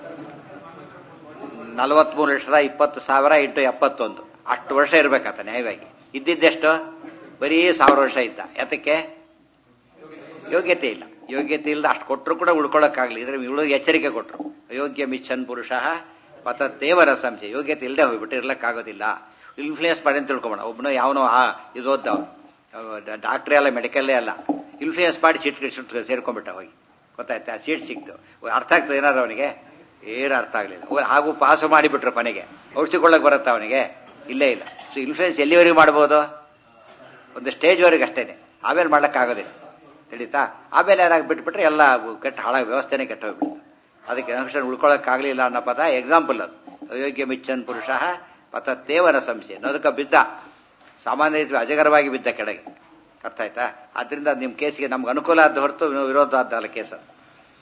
ನಲವತ್ಮೂರು ಲಕ್ಷದ ಇಪ್ಪತ್ತು ಸಾವಿರ ಇಂಟು ಎಪ್ಪತ್ತೊಂದು ಅಷ್ಟು ವರ್ಷ ಇರ್ಬೇಕಾತ ನ್ಯಾಯವಾಗಿ ಇದ್ದಿದ್ದೆಷ್ಟು ಬರೀ ಸಾವಿರ ವರ್ಷ ಇದ್ದ ಯಾತಕ್ಕೆ ಯೋಗ್ಯತೆ ಇಲ್ಲ ಯೋಗ್ಯತೆ ಇಲ್ಲದ ಅಷ್ಟು ಕೊಟ್ಟರು ಕೂಡ ಉಳ್ಕೊಳ್ಳೋಕ್ಕಾಗಲಿ ಇದ್ರೆ ಇವಳು ಎಚ್ಚರಿಕೆ ಕೊಟ್ಟರು ಅಯೋಗ್ಯ ಮಿಚ್ಚನ್ ಪುರುಷ ಮತ ದೇವರ ಸಂಶಯ ಯೋಗ್ಯತೆ ಇಲ್ಲದೆ ಹೋಗ್ಬಿಟ್ಟು ಇರ್ಲಕ್ಕಾಗೋದಿಲ್ಲ ಇನ್ಫ್ಲೂಯೆನ್ಸ್ ಮಾಡಿ ಅಂತ ತಿಳ್ಕೊಬೋಣ ಒಬ್ಬನು ಯಾವನೋ ಆ ಇದು ಓದ್ದವ ಡಾಕ್ಟ್ರೇ ಅಲ್ಲ ಮೆಡಿಕಲ್ಲೇ ಅಲ್ಲ ಇನ್ಫ್ಲೂಯೆನ್ಸ್ ಮಾಡಿ ಸೀಟ್ ಸೀಟ್ ಸೇರ್ಕೊಂಡ್ಬಿಟ್ಟ ಹೋಗಿ ಗೊತ್ತಾಯ್ತಾ ಸೀಟ್ ಸಿಕ್ತು ಅರ್ಥ ಆಗ್ತದೆ ಏನಾದ್ರು ಅವನಿಗೆ ಏನು ಅರ್ಥ ಆಗಲಿಲ್ಲ ಹಾಗೂ ಪಾಸು ಮಾಡಿಬಿಟ್ರು ಕೊನೆಗೆ ಔಷಧಿ ಕೊಳ್ಳಕ್ ಬರುತ್ತಾ ಅವನಿಗೆ ಇಲ್ಲೇ ಇಲ್ಲ ಸೊ ಇನ್ಫ್ಲೂಯೆನ್ಸ್ ಎಲ್ಲಿವರೆಗೂ ಮಾಡ್ಬೋದು ಒಂದು ಸ್ಟೇಜ್ವರೆಗೆ ಅಷ್ಟೇನೆ ಆಮೇಲೆ ಮಾಡ್ಲಿಕ್ಕಾಗೋದಿಲ್ಲ ತಿಳಿತಾ ಆಮೇಲೆ ಏನಾಗಿ ಬಿಟ್ಬಿಟ್ರೆ ಎಲ್ಲ ಕೆಟ್ಟ ಹಾಳಾಗಿ ವ್ಯವಸ್ಥೆನೇ ಕೆಟ್ಟ ಹೋಗ್ಬಿಡುತ್ತೆ ಅದಕ್ಕೆ ಅನುಕ್ಷಣ ಉಳ್ಕೊಳ್ಳೋಕ್ಕಾಗಲಿಲ್ಲ ಅನ್ನೋ ಪದ ಎಕ್ಸಾಂಪಲ್ ಅದು ಅಯೋಗ್ಯ ಮಿಚ್ಚನ್ ಪುರುಷ ಪತ ತೇವನ ಸಂಶಯ ಅದಕ್ಕೆ ಬಿದ್ದ ಸಾಮಾನ್ಯ ರೀತಿ ಅಜಗರವಾಗಿ ಬಿದ್ದ ಕೆಳಗೆ ಅರ್ಥ ಆಯ್ತಾ ಆದ್ರಿಂದ ನಿಮ್ಮ ಕೇಸಿಗೆ ನಮ್ಗೆ ಅನುಕೂಲ ಆದ ಹೊರತು ವಿರೋಧ ಆದ್ದಲ್ಲ ಕೇಸ್ ಅದು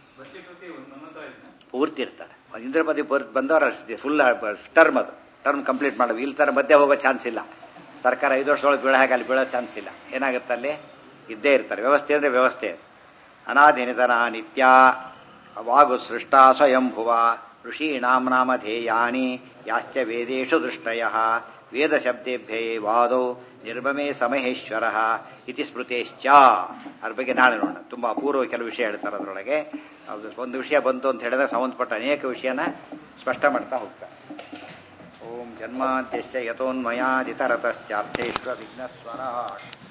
ಪೂರ್ತಿ ಇರ್ತಾರೆ ಇಂದ್ರ ಪದಿ ಬಂದವರ ಫುಲ್ ಟರ್ಮ್ ಅದು ಟರ್ಮ್ ಕಂಪ್ಲೀಟ್ ಮಾಡಬೇಕು ಇಲ್ಲಿ ತರ ಮಧ್ಯೆ ಹೋಗೋ ಚಾನ್ಸ್ ಇಲ್ಲ ಸರ್ಕಾರ ಐದು ವರ್ಷದೊಳಗೆ ಬೀಳ ಹಾಗೆ ಅಲ್ಲಿ ಬೀಳೋ ಚಾನ್ಸ್ ಇಲ್ಲ ಏನಾಗುತ್ತೆ ಅಲ್ಲಿ ಇದ್ದೇ ಇರ್ತಾರೆ ವ್ಯವಸ್ಥೆ ಅಂದ್ರೆ ವ್ಯವಸ್ಥೆ ಅನಾದಿನಿತನ ನಿತ್ಯ ವಾಗು ಸೃಷ್ಟ ಸ್ವಯಂಭುವ ಋಷೀಣಾಂ ನಾಮಧೇಯಾನಿ ಯಾಶ್ಚ ವೇದೇಶು ದೃಷ್ಟಯ ವೇದ ಶಬ್ದೇಭ್ಯೇ ವಾದೌ ನಿರ್ಮಮೇ ಸಮಹೇಶ್ವರ ಇತಿ ಸ್ಮೃತೇಶ್ಚ ಅದ್ರ ಬಗ್ಗೆ ನಾಳೆ ನೋಡೋಣ ತುಂಬಾ ಅಪೂರ್ವ ಕೆಲವು ವಿಷಯ ಹೇಳ್ತಾರೆ ಅದರೊಳಗೆ ಅದು ಒಂದು ವಿಷಯ ಬಂತು ಅಂತ ಹೇಳಿದ್ರೆ ಸಂಬಂಧಪಟ್ಟ ಅನೇಕ ವಿಷಯನ ಸ್ಪಷ್ಟ ಮಾಡ್ತಾ ಹೋಗ್ತಾರೆ ಓಂ ಜನ್ಮಾದ್ಯಶ್ಚ ಯಥೋನ್ಮಯಾದಿತರತಶ್ಚಾರ್ಥೇಶ್ವ ವಿಘ್ನಸ್ವರಾಟ್